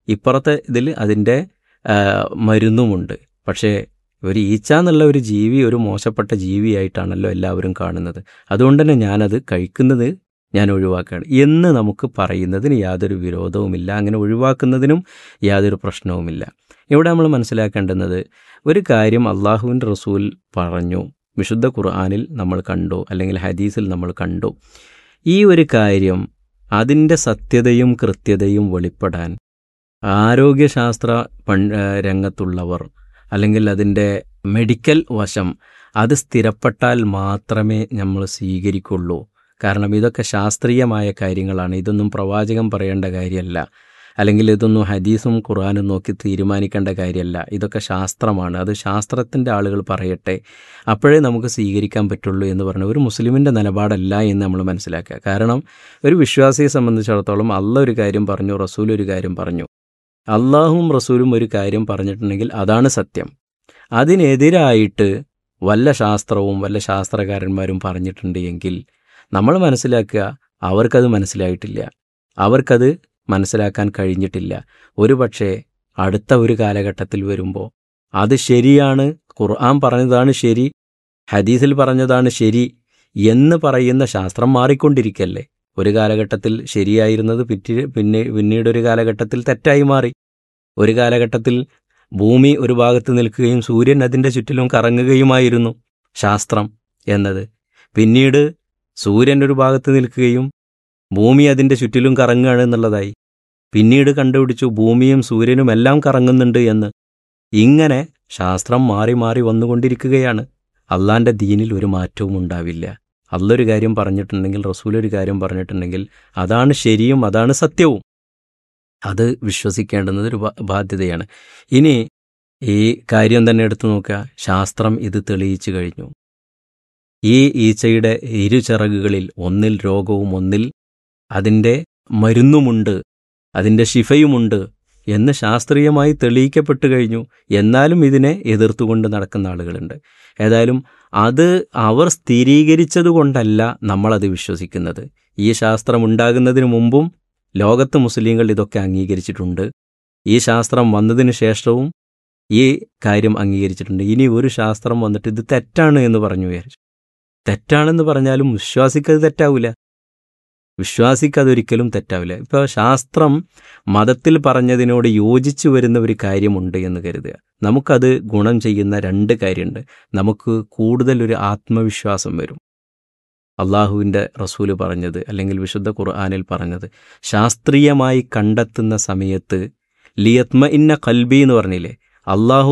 ഇപ്പുറത്തെ ഇതിൽ അതിൻ്റെ ആ, മരുന്നുമുണ്ട് പക്ഷേ ഒരു ഈച്ച എന്നുള്ള ഒരു ജീവി ഒരു മോശപ്പെട്ട ജീവിയായിട്ടാണല്ലോ എല്ലാവരും കാണുന്നത് അതുകൊണ്ട് തന്നെ ഞാനത് കഴിക്കുന്നത് ഞാൻ ഒഴിവാക്കുകയാണ് എന്ന് നമുക്ക് പറയുന്നതിന് യാതൊരു വിരോധവുമില്ല അങ്ങനെ ഒഴിവാക്കുന്നതിനും യാതൊരു പ്രശ്നവുമില്ല ഇവിടെ നമ്മൾ മനസ്സിലാക്കേണ്ടുന്നത് ഒരു കാര്യം അള്ളാഹുവിൻ്റെ റസൂൽ പറഞ്ഞു വിശുദ്ധ ഖുർആാനിൽ നമ്മൾ കണ്ടു അല്ലെങ്കിൽ ഹദീസിൽ നമ്മൾ കണ്ടു ഈ ഒരു കാര്യം അതിൻ്റെ സത്യതയും കൃത്യതയും വെളിപ്പെടാൻ ആരോഗ്യശാസ്ത്ര പൺ ആ, രംഗത്തുള്ളവർ അല്ലെങ്കിൽ അതിൻ്റെ മെഡിക്കൽ വശം അത് സ്ഥിരപ്പെട്ടാൽ മാത്രമേ നമ്മൾ സ്വീകരിക്കുള്ളൂ കാരണം ഇതൊക്കെ ശാസ്ത്രീയമായ കാര്യങ്ങളാണ് ഇതൊന്നും പ്രവാചകൻ പറയേണ്ട കാര്യമല്ല അല്ലെങ്കിൽ ഇതൊന്നും ഹദീസും ഖുർആാനും നോക്കി തീരുമാനിക്കേണ്ട കാര്യമല്ല ഇതൊക്കെ ശാസ്ത്രമാണ് അത് ശാസ്ത്രത്തിൻ്റെ ആളുകൾ പറയട്ടെ അപ്പോഴേ നമുക്ക് സ്വീകരിക്കാൻ പറ്റുള്ളൂ എന്ന് പറഞ്ഞ ഒരു മുസ്ലിമിൻ്റെ നിലപാടല്ല എന്ന് നമ്മൾ മനസ്സിലാക്കുക കാരണം ഒരു വിശ്വാസിയെ സംബന്ധിച്ചിടത്തോളം അല്ല ഒരു കാര്യം പറഞ്ഞു റസൂൽ ഒരു കാര്യം പറഞ്ഞു അള്ളാഹും റസൂലും ഒരു കാര്യം പറഞ്ഞിട്ടുണ്ടെങ്കിൽ അതാണ് സത്യം അതിനെതിരായിട്ട് വല്ല ശാസ്ത്രവും വല്ല ശാസ്ത്രകാരന്മാരും പറഞ്ഞിട്ടുണ്ട് എങ്കിൽ നമ്മൾ മനസ്സിലാക്കുക അവർക്കത് മനസ്സിലായിട്ടില്ല അവർക്കത് മനസ്സിലാക്കാൻ കഴിഞ്ഞിട്ടില്ല ഒരു പക്ഷേ അടുത്ത ഒരു കാലഘട്ടത്തിൽ വരുമ്പോൾ അത് ശരിയാണ് ഖുർആൻ പറഞ്ഞതാണ് ശരി ഹദീസിൽ പറഞ്ഞതാണ് ശരി എന്ന് പറയുന്ന ശാസ്ത്രം മാറിക്കൊണ്ടിരിക്കല്ലേ ഒരു കാലഘട്ടത്തിൽ ശരിയായിരുന്നത് പിറ്റി പിന്നെ പിന്നീട് ഒരു കാലഘട്ടത്തിൽ തെറ്റായി മാറി ഒരു കാലഘട്ടത്തിൽ ഭൂമി ഒരു ഭാഗത്ത് നിൽക്കുകയും സൂര്യൻ അതിൻ്റെ ചുറ്റിലും കറങ്ങുകയുമായിരുന്നു ശാസ്ത്രം എന്നത് പിന്നീട് സൂര്യൻ ഒരു ഭാഗത്ത് നിൽക്കുകയും ഭൂമി അതിൻ്റെ ചുറ്റിലും കറങ്ങുകയാണ് എന്നുള്ളതായി പിന്നീട് കണ്ടുപിടിച്ചു ഭൂമിയും സൂര്യനും എല്ലാം കറങ്ങുന്നുണ്ട് എന്ന് ഇങ്ങനെ ശാസ്ത്രം മാറി മാറി വന്നുകൊണ്ടിരിക്കുകയാണ് അള്ളാന്റെ ദീനിൽ ഒരു മാറ്റവും ഉണ്ടാവില്ല അല്ലൊരു കാര്യം പറഞ്ഞിട്ടുണ്ടെങ്കിൽ റസൂൽ ഒരു കാര്യം പറഞ്ഞിട്ടുണ്ടെങ്കിൽ അതാണ് ശരിയും അതാണ് സത്യവും അത് വിശ്വസിക്കേണ്ടുന്നത് ഒരു ബാ- ബാധ്യതയാണ് ഇനി ഈ കാര്യം തന്നെ എടുത്തു നോക്കുക ശാസ്ത്രം ഇത് തെളിയിച്ചു കഴിഞ്ഞു ഈ ഈച്ചയുടെ ഇരുചിറകുകളിൽ ഒന്നിൽ രോഗവും ഒന്നിൽ അതിൻ്റെ മരുന്നുമുണ്ട് അതിൻ്റെ ശിഫയുമുണ്ട് എന്ന് ശാസ്ത്രീയമായി തെളിയിക്കപ്പെട്ടു കഴിഞ്ഞു എന്നാലും ഇതിനെ എതിർത്തുകൊണ്ട് നടക്കുന്ന ആളുകളുണ്ട് ഏതായാലും അത് അവർ സ്ഥിരീകരിച്ചത് കൊണ്ടല്ല നമ്മളത് വിശ്വസിക്കുന്നത് ഈ ശാസ്ത്രം ഉണ്ടാകുന്നതിന് മുമ്പും ലോകത്ത് മുസ്ലിങ്ങൾ ഇതൊക്കെ അംഗീകരിച്ചിട്ടുണ്ട് ഈ ശാസ്ത്രം വന്നതിന് ശേഷവും ഈ കാര്യം അംഗീകരിച്ചിട്ടുണ്ട് ഇനി ഒരു ശാസ്ത്രം വന്നിട്ട് ഇത് തെറ്റാണ് എന്ന് പറഞ്ഞു വിചാരിച്ചു തെറ്റാണെന്ന് പറഞ്ഞാലും വിശ്വാസിക്കത് തെറ്റാവില്ല വിശ്വാസിക്കതൊരിക്കലും തെറ്റാവില്ല ഇപ്പോൾ ശാസ്ത്രം മതത്തിൽ പറഞ്ഞതിനോട് യോജിച്ചു വരുന്ന ഒരു കാര്യമുണ്ട് എന്ന് കരുതുക നമുക്കത് ഗുണം ചെയ്യുന്ന രണ്ട് കാര്യമുണ്ട് നമുക്ക് കൂടുതൽ ഒരു ആത്മവിശ്വാസം വരും അള്ളാഹുവിൻ്റെ റസൂല് പറഞ്ഞത് അല്ലെങ്കിൽ വിശുദ്ധ ഖുർആാനിൽ പറഞ്ഞത് ശാസ്ത്രീയമായി കണ്ടെത്തുന്ന സമയത്ത് ലിയത്മ ഇന്ന കൽബി എന്ന് പറഞ്ഞില്ലേ അള്ളാഹു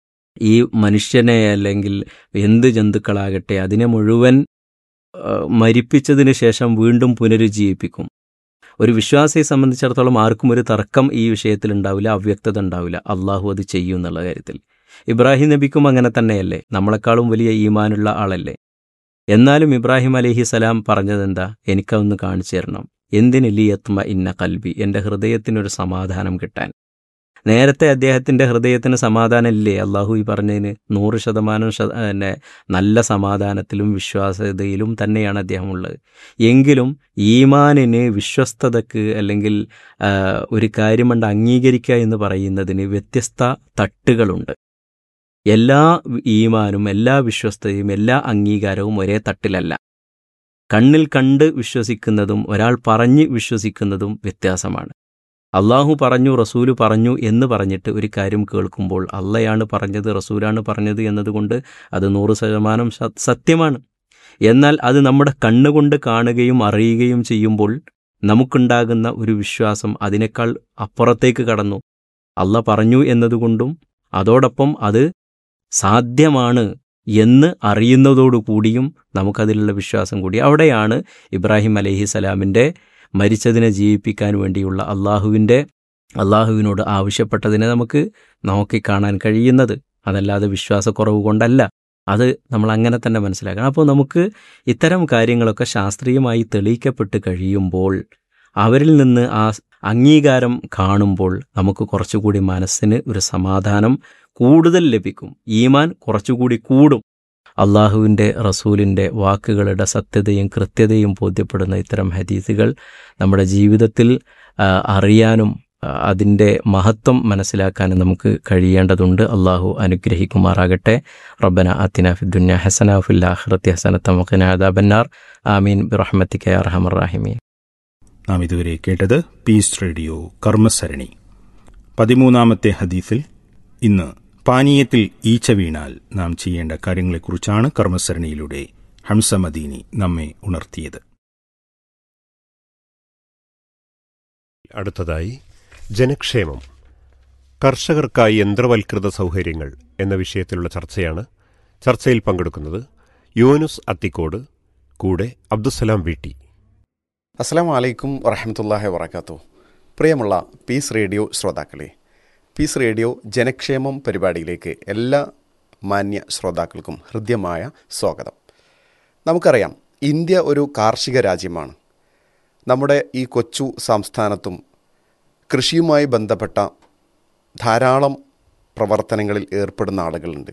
ഈ മനുഷ്യനെ അല്ലെങ്കിൽ എന്ത് ജന്തുക്കളാകട്ടെ അതിനെ മുഴുവൻ ആ, മരിപ്പിച്ചതിന് ശേഷം വീണ്ടും പുനരുജ്ജീവിപ്പിക്കും ഒരു വിശ്വാസിയെ സംബന്ധിച്ചിടത്തോളം ആർക്കും ഒരു തർക്കം ഈ വിഷയത്തിൽ ഉണ്ടാവില്ല അവ്യക്തത ഉണ്ടാവില്ല അള്ളാഹു അത് ചെയ്യും എന്നുള്ള കാര്യത്തിൽ ഇബ്രാഹിം നബിക്കും അങ്ങനെ തന്നെയല്ലേ നമ്മളെക്കാളും വലിയ ഈമാനുള്ള ആളല്ലേ എന്നാലും ഇബ്രാഹിം അലഹി സലാം പറഞ്ഞതെന്താ എനിക്കതൊന്ന് കാണിച്ചു തരണം എന്തിനില്ലിയത്മ ഇന്ന കൽബി എൻ്റെ ഹൃദയത്തിനൊരു സമാധാനം കിട്ടാൻ നേരത്തെ അദ്ദേഹത്തിൻ്റെ ഹൃദയത്തിന് സമാധാനമില്ലേ അള്ളാഹു ഈ പറഞ്ഞതിന് നൂറ് ശതമാനം ശത- പിന്നെ നല്ല സമാധാനത്തിലും വിശ്വാസ്യതയിലും തന്നെയാണ് അദ്ദേഹം ഉള്ളത് എങ്കിലും ഈമാനിന് വിശ്വസ്തതക്ക് അല്ലെങ്കിൽ ആ, ഒരു കാര്യം കൊണ്ട് അംഗീകരിക്കുക എന്ന് പറയുന്നതിന് വ്യത്യസ്ത തട്ടുകളുണ്ട് എല്ലാ ഈമാനും എല്ലാ വിശ്വസ്തയും എല്ലാ അംഗീകാരവും ഒരേ തട്ടിലല്ല കണ്ണിൽ കണ്ട് വിശ്വസിക്കുന്നതും ഒരാൾ പറഞ്ഞ് വിശ്വസിക്കുന്നതും വ്യത്യാസമാണ് അള്ളാഹു പറഞ്ഞു റസൂല് പറഞ്ഞു എന്ന് പറഞ്ഞിട്ട് ഒരു കാര്യം കേൾക്കുമ്പോൾ അള്ളയാണ് പറഞ്ഞത് റസൂലാണ് പറഞ്ഞത് എന്നതുകൊണ്ട് അത് നൂറ് ശതമാനം സ- സത്യമാണ് എന്നാൽ അത് നമ്മുടെ കണ്ണുകൊണ്ട് കാണുകയും അറിയുകയും ചെയ്യുമ്പോൾ നമുക്കുണ്ടാകുന്ന ഒരു വിശ്വാസം അതിനേക്കാൾ അപ്പുറത്തേക്ക് കടന്നു അള്ള പറഞ്ഞു എന്നതുകൊണ്ടും അതോടൊപ്പം അത് സാധ്യമാണ് എന്ന് അറിയുന്നതോടുകൂടിയും നമുക്കതിലുള്ള വിശ്വാസം കൂടി അവിടെയാണ് ഇബ്രാഹിം അലൈഹി സലാമിൻ്റെ മരിച്ചതിനെ ജീവിപ്പിക്കാൻ വേണ്ടിയുള്ള അള്ളാഹുവിൻ്റെ അള്ളാഹുവിനോട് ആവശ്യപ്പെട്ടതിനെ നമുക്ക് നോക്കിക്കാണാൻ കഴിയുന്നത് അതല്ലാതെ വിശ്വാസക്കുറവ് കൊണ്ടല്ല അത് നമ്മൾ അങ്ങനെ തന്നെ മനസ്സിലാക്കണം അപ്പോൾ നമുക്ക് ഇത്തരം കാര്യങ്ങളൊക്കെ ശാസ്ത്രീയമായി തെളിയിക്കപ്പെട്ട് കഴിയുമ്പോൾ അവരിൽ നിന്ന് ആ അംഗീകാരം കാണുമ്പോൾ നമുക്ക് കുറച്ചുകൂടി മനസ്സിന് ഒരു സമാധാനം കൂടുതൽ ലഭിക്കും ഈമാൻ കുറച്ചുകൂടി കൂടും അള്ളാഹുവിൻ്റെ റസൂലിൻ്റെ വാക്കുകളുടെ സത്യതയും കൃത്യതയും ബോധ്യപ്പെടുന്ന ഇത്തരം ഹദീസുകൾ നമ്മുടെ ജീവിതത്തിൽ ആ, അറിയാനും അതിൻ്റെ മഹത്വം മനസ്സിലാക്കാനും നമുക്ക് കഴിയേണ്ടതുണ്ട് അള്ളാഹു അനുഗ്രഹിക്കുമാറാകട്ടെ റബ്ബന അത്തിന ഫിദ്ദുന്യ ഹസന ഫിൽ ആഖിറത്തി ഹസനത്ത വഖിന അദാബന്നാർ ആമീൻ ബിറഹ്മത്തിക യാ അർഹമർ റഹീമീൻ നാം ഇതുവരെ കേട്ടത് പീസ് റേഡിയോ കർമ്മസരണി പതിമൂന്നാമത്തെ ഹദീസിൽ ഇന്ന് പാനീയത്തിൽ ഈച്ച വീണാൽ നാം ചെയ്യേണ്ട കാര്യങ്ങളെക്കുറിച്ചാണ് കർമ്മസരണിയിലൂടെ ഹംസ മദീനി നമ്മെ ഉണർത്തിയത് അടുത്തതായി ജനക്ഷേമം കർഷകർക്കായി യന്ത്രവൽകൃത സൗകര്യങ്ങൾ എന്ന വിഷയത്തിലുള്ള ചർച്ചയാണ് ചർച്ചയിൽ പങ്കെടുക്കുന്നത് യോനുസ് അത്തിക്കോട് കൂടെ അബ്ദുസലാം വീട്ടി അസ്സാം വലൈക്കും വറഹമത്തല്ലാഹി വബർക്കാത്തു പ്രിയമുള്ള പീസ് റേഡിയോ ശ്രോതാക്കളെ പീസ് റേഡിയോ ജനക്ഷേമം പരിപാടിയിലേക്ക് എല്ലാ മാന്യ ശ്രോതാക്കൾക്കും ഹൃദ്യമായ സ്വാഗതം നമുക്കറിയാം ഇന്ത്യ ഒരു കാർഷിക രാജ്യമാണ് നമ്മുടെ ഈ കൊച്ചു സംസ്ഥാനത്തും കൃഷിയുമായി ബന്ധപ്പെട്ട ധാരാളം പ്രവർത്തനങ്ങളിൽ ഏർപ്പെടുന്ന ആളുകളുണ്ട്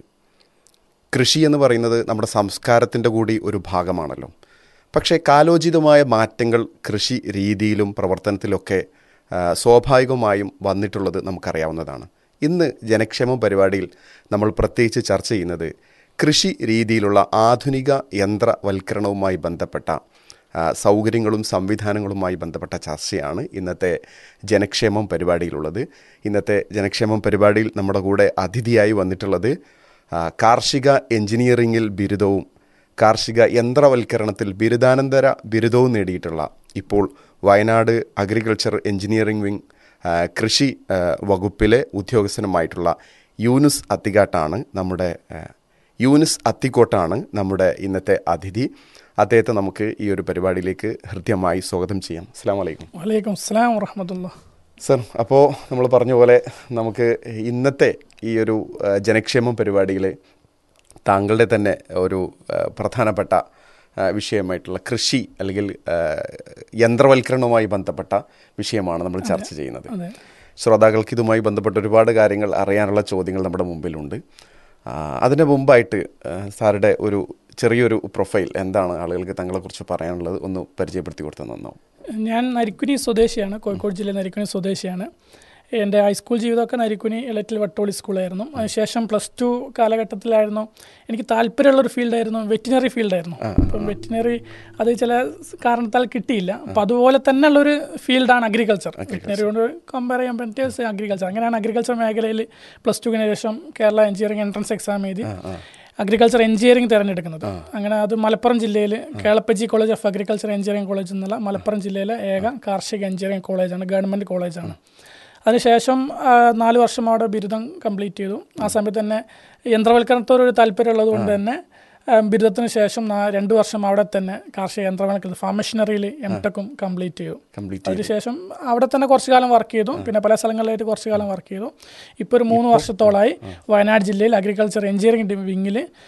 കൃഷി എന്ന് പറയുന്നത് നമ്മുടെ സംസ്കാരത്തിൻ്റെ കൂടി ഒരു ഭാഗമാണല്ലോ പക്ഷേ കാലോചിതമായ മാറ്റങ്ങൾ കൃഷി രീതിയിലും പ്രവർത്തനത്തിലൊക്കെ ആ, സ്വാഭാവികമായും വന്നിട്ടുള്ളത് നമുക്കറിയാവുന്നതാണ് ഇന്ന് ജനക്ഷേമ പരിപാടിയിൽ നമ്മൾ പ്രത്യേകിച്ച് ചർച്ച ചെയ്യുന്നത് കൃഷി രീതിയിലുള്ള ആധുനിക യന്ത്രവൽക്കരണവുമായി ബന്ധപ്പെട്ട ആ, സൗകര്യങ്ങളും സംവിധാനങ്ങളുമായി ബന്ധപ്പെട്ട ചർച്ചയാണ് ഇന്നത്തെ ജനക്ഷേമം പരിപാടിയിലുള്ളത് ഇന്നത്തെ ജനക്ഷേമം പരിപാടിയിൽ നമ്മുടെ കൂടെ അതിഥിയായി വന്നിട്ടുള്ളത് ആ, കാർഷിക എഞ്ചിനീയറിംഗിൽ ബിരുദവും കാർഷിക യന്ത്രവൽക്കരണത്തിൽ ബിരുദാനന്തര ബിരുദവും നേടിയിട്ടുള്ള ഇപ്പോൾ വയനാട് അഗ്രികൾച്ചർ എഞ്ചിനീയറിംഗ് വിങ് ആ, കൃഷി ആ, വകുപ്പിലെ ഉദ്യോഗസ്ഥനുമായിട്ടുള്ള യൂനുസ് അത്തിക്കാട്ടാണ് നമ്മുടെ ആ, യൂനുസ് അത്തിക്കോട്ടാണ് നമ്മുടെ ഇന്നത്തെ അതിഥി അദ്ദേഹത്തെ നമുക്ക് ഈ ഒരു പരിപാടിയിലേക്ക് ഹൃദ്യമായി സ്വാഗതം ചെയ്യാം അസ്സാം വലൈക്കും വലൈക്കും അസ്സലാം വറഹമത്തുള്ള സർ അപ്പോൾ നമ്മൾ പറഞ്ഞ പോലെ നമുക്ക് ഇന്നത്തെ ഈ ഒരു ആ, ജനക്ഷേമം പരിപാടിയിൽ താങ്കളുടെ തന്നെ ഒരു ആ, പ്രധാനപ്പെട്ട ആ, വിഷയമായിട്ടുള്ള കൃഷി അല്ലെങ്കിൽ ആ, യന്ത്രവൽക്കരണവുമായി ബന്ധപ്പെട്ട വിഷയമാണ് നമ്മൾ ചർച്ച ചെയ്യുന്നത് അതെ ശ്രോതാക്കൾക്ക് ഇതുമായി ബന്ധപ്പെട്ട ഒരുപാട് കാര്യങ്ങൾ അറിയാനുള്ള ചോദ്യങ്ങൾ നമ്മുടെ മുമ്പിലുണ്ട് ആ, അതിന് മുമ്പായിട്ട് ആ, സാറുടെ ഒരു ചെറിയൊരു പ്രൊഫൈൽ എന്താണ് ആളുകൾക്ക് തങ്ങളെക്കുറിച്ച് പറയാനുള്ളത് ഒന്ന് പരിചയപ്പെടുത്തി കൊടുത്താൽ നന്നാവും ഞാൻ നരിക്കുനി സ്വദേശിയാണ് കോഴിക്കോട് ജില്ലയിൽ നരിക്കുനി സ്വദേശിയാണ് എൻ്റെ ഹൈസ്കൂൾ ജീവിതമൊക്കെ നരിക്കുനി എലറ്റിൽ വട്ടോളി സ്കൂളായിരുന്നു അതിനുശേഷം പ്ലസ് ടു കാലഘട്ടത്തിലായിരുന്നു എനിക്ക് താല്പര്യമുള്ളൊരു ഫീൽഡായിരുന്നു വെറ്റിനറി ഫീൽഡായിരുന്നു അപ്പം വെറ്റിനറി അത് ചില കാരണത്താൽ കിട്ടിയില്ല അപ്പം അതുപോലെ തന്നെ ഉള്ളൊരു ഫീൽഡാണ് അഗ്രികൾച്ചർ വെറ്റിനറി കൊണ്ട് കമ്പയർ ചെയ്യാൻ പറ്റിയ അഗ്രികൾച്ചർ അങ്ങനെയാണ് അഗ്രികൾച്ചർ മേഖലയിൽ പ്ലസ് ടുവിന് ശേഷം കേരള എഞ്ചിനീയറിംഗ് എൻട്രൻസ് എക്സാം എഴുതി അഗ്രികൾച്ചർ എഞ്ചിനീയറിംഗ് തിരഞ്ഞെടുക്കുന്നത് അങ്ങനെ അത് മലപ്പുറം ജില്ലയിൽ Kelappaji college of agriculture engineering college എന്നുള്ള മലപ്പുറം ജില്ലയിലെ ഏക കാർഷിക എഞ്ചിനീയറിംഗ് കോളേജാണ് ഗവൺമെൻറ് കോളേജാണ് അതിനുശേഷം ആ, നാല് വർഷം അവിടെ ബിരുദം കംപ്ലീറ്റ് ചെയ്തു ആ സമയത്ത് തന്നെ യന്ത്രവൽക്കരണത്തോടൊരു താല്പര്യമുള്ളത് കൊണ്ട് തന്നെ ആ, ബിരുദത്തിന് ശേഷം നാ- രണ്ട് വർഷം അവിടെ തന്നെ കാർഷിക യന്ത്രവൽക്കരണം ഫാം മെഷീനറിയിൽ എം ടെക്കും കംപ്ലീറ്റ് ചെയ്തു കംപ്ലീറ്റ് അതിനുശേഷം അവിടെ തന്നെ കുറച്ച് കാലം വർക്ക് ചെയ്തു പിന്നെ പല സ്ഥലങ്ങളിലായിട്ട് കുറച്ച് കാലം വർക്ക് ചെയ്തു ഇപ്പോൾ ഒരു മൂന്ന് വർഷത്തോളമായി വയനാട് ജില്ലയിൽ അഗ്രികൾച്ചർ എഞ്ചിനീയറിംഗ് വിങ്ങിൽ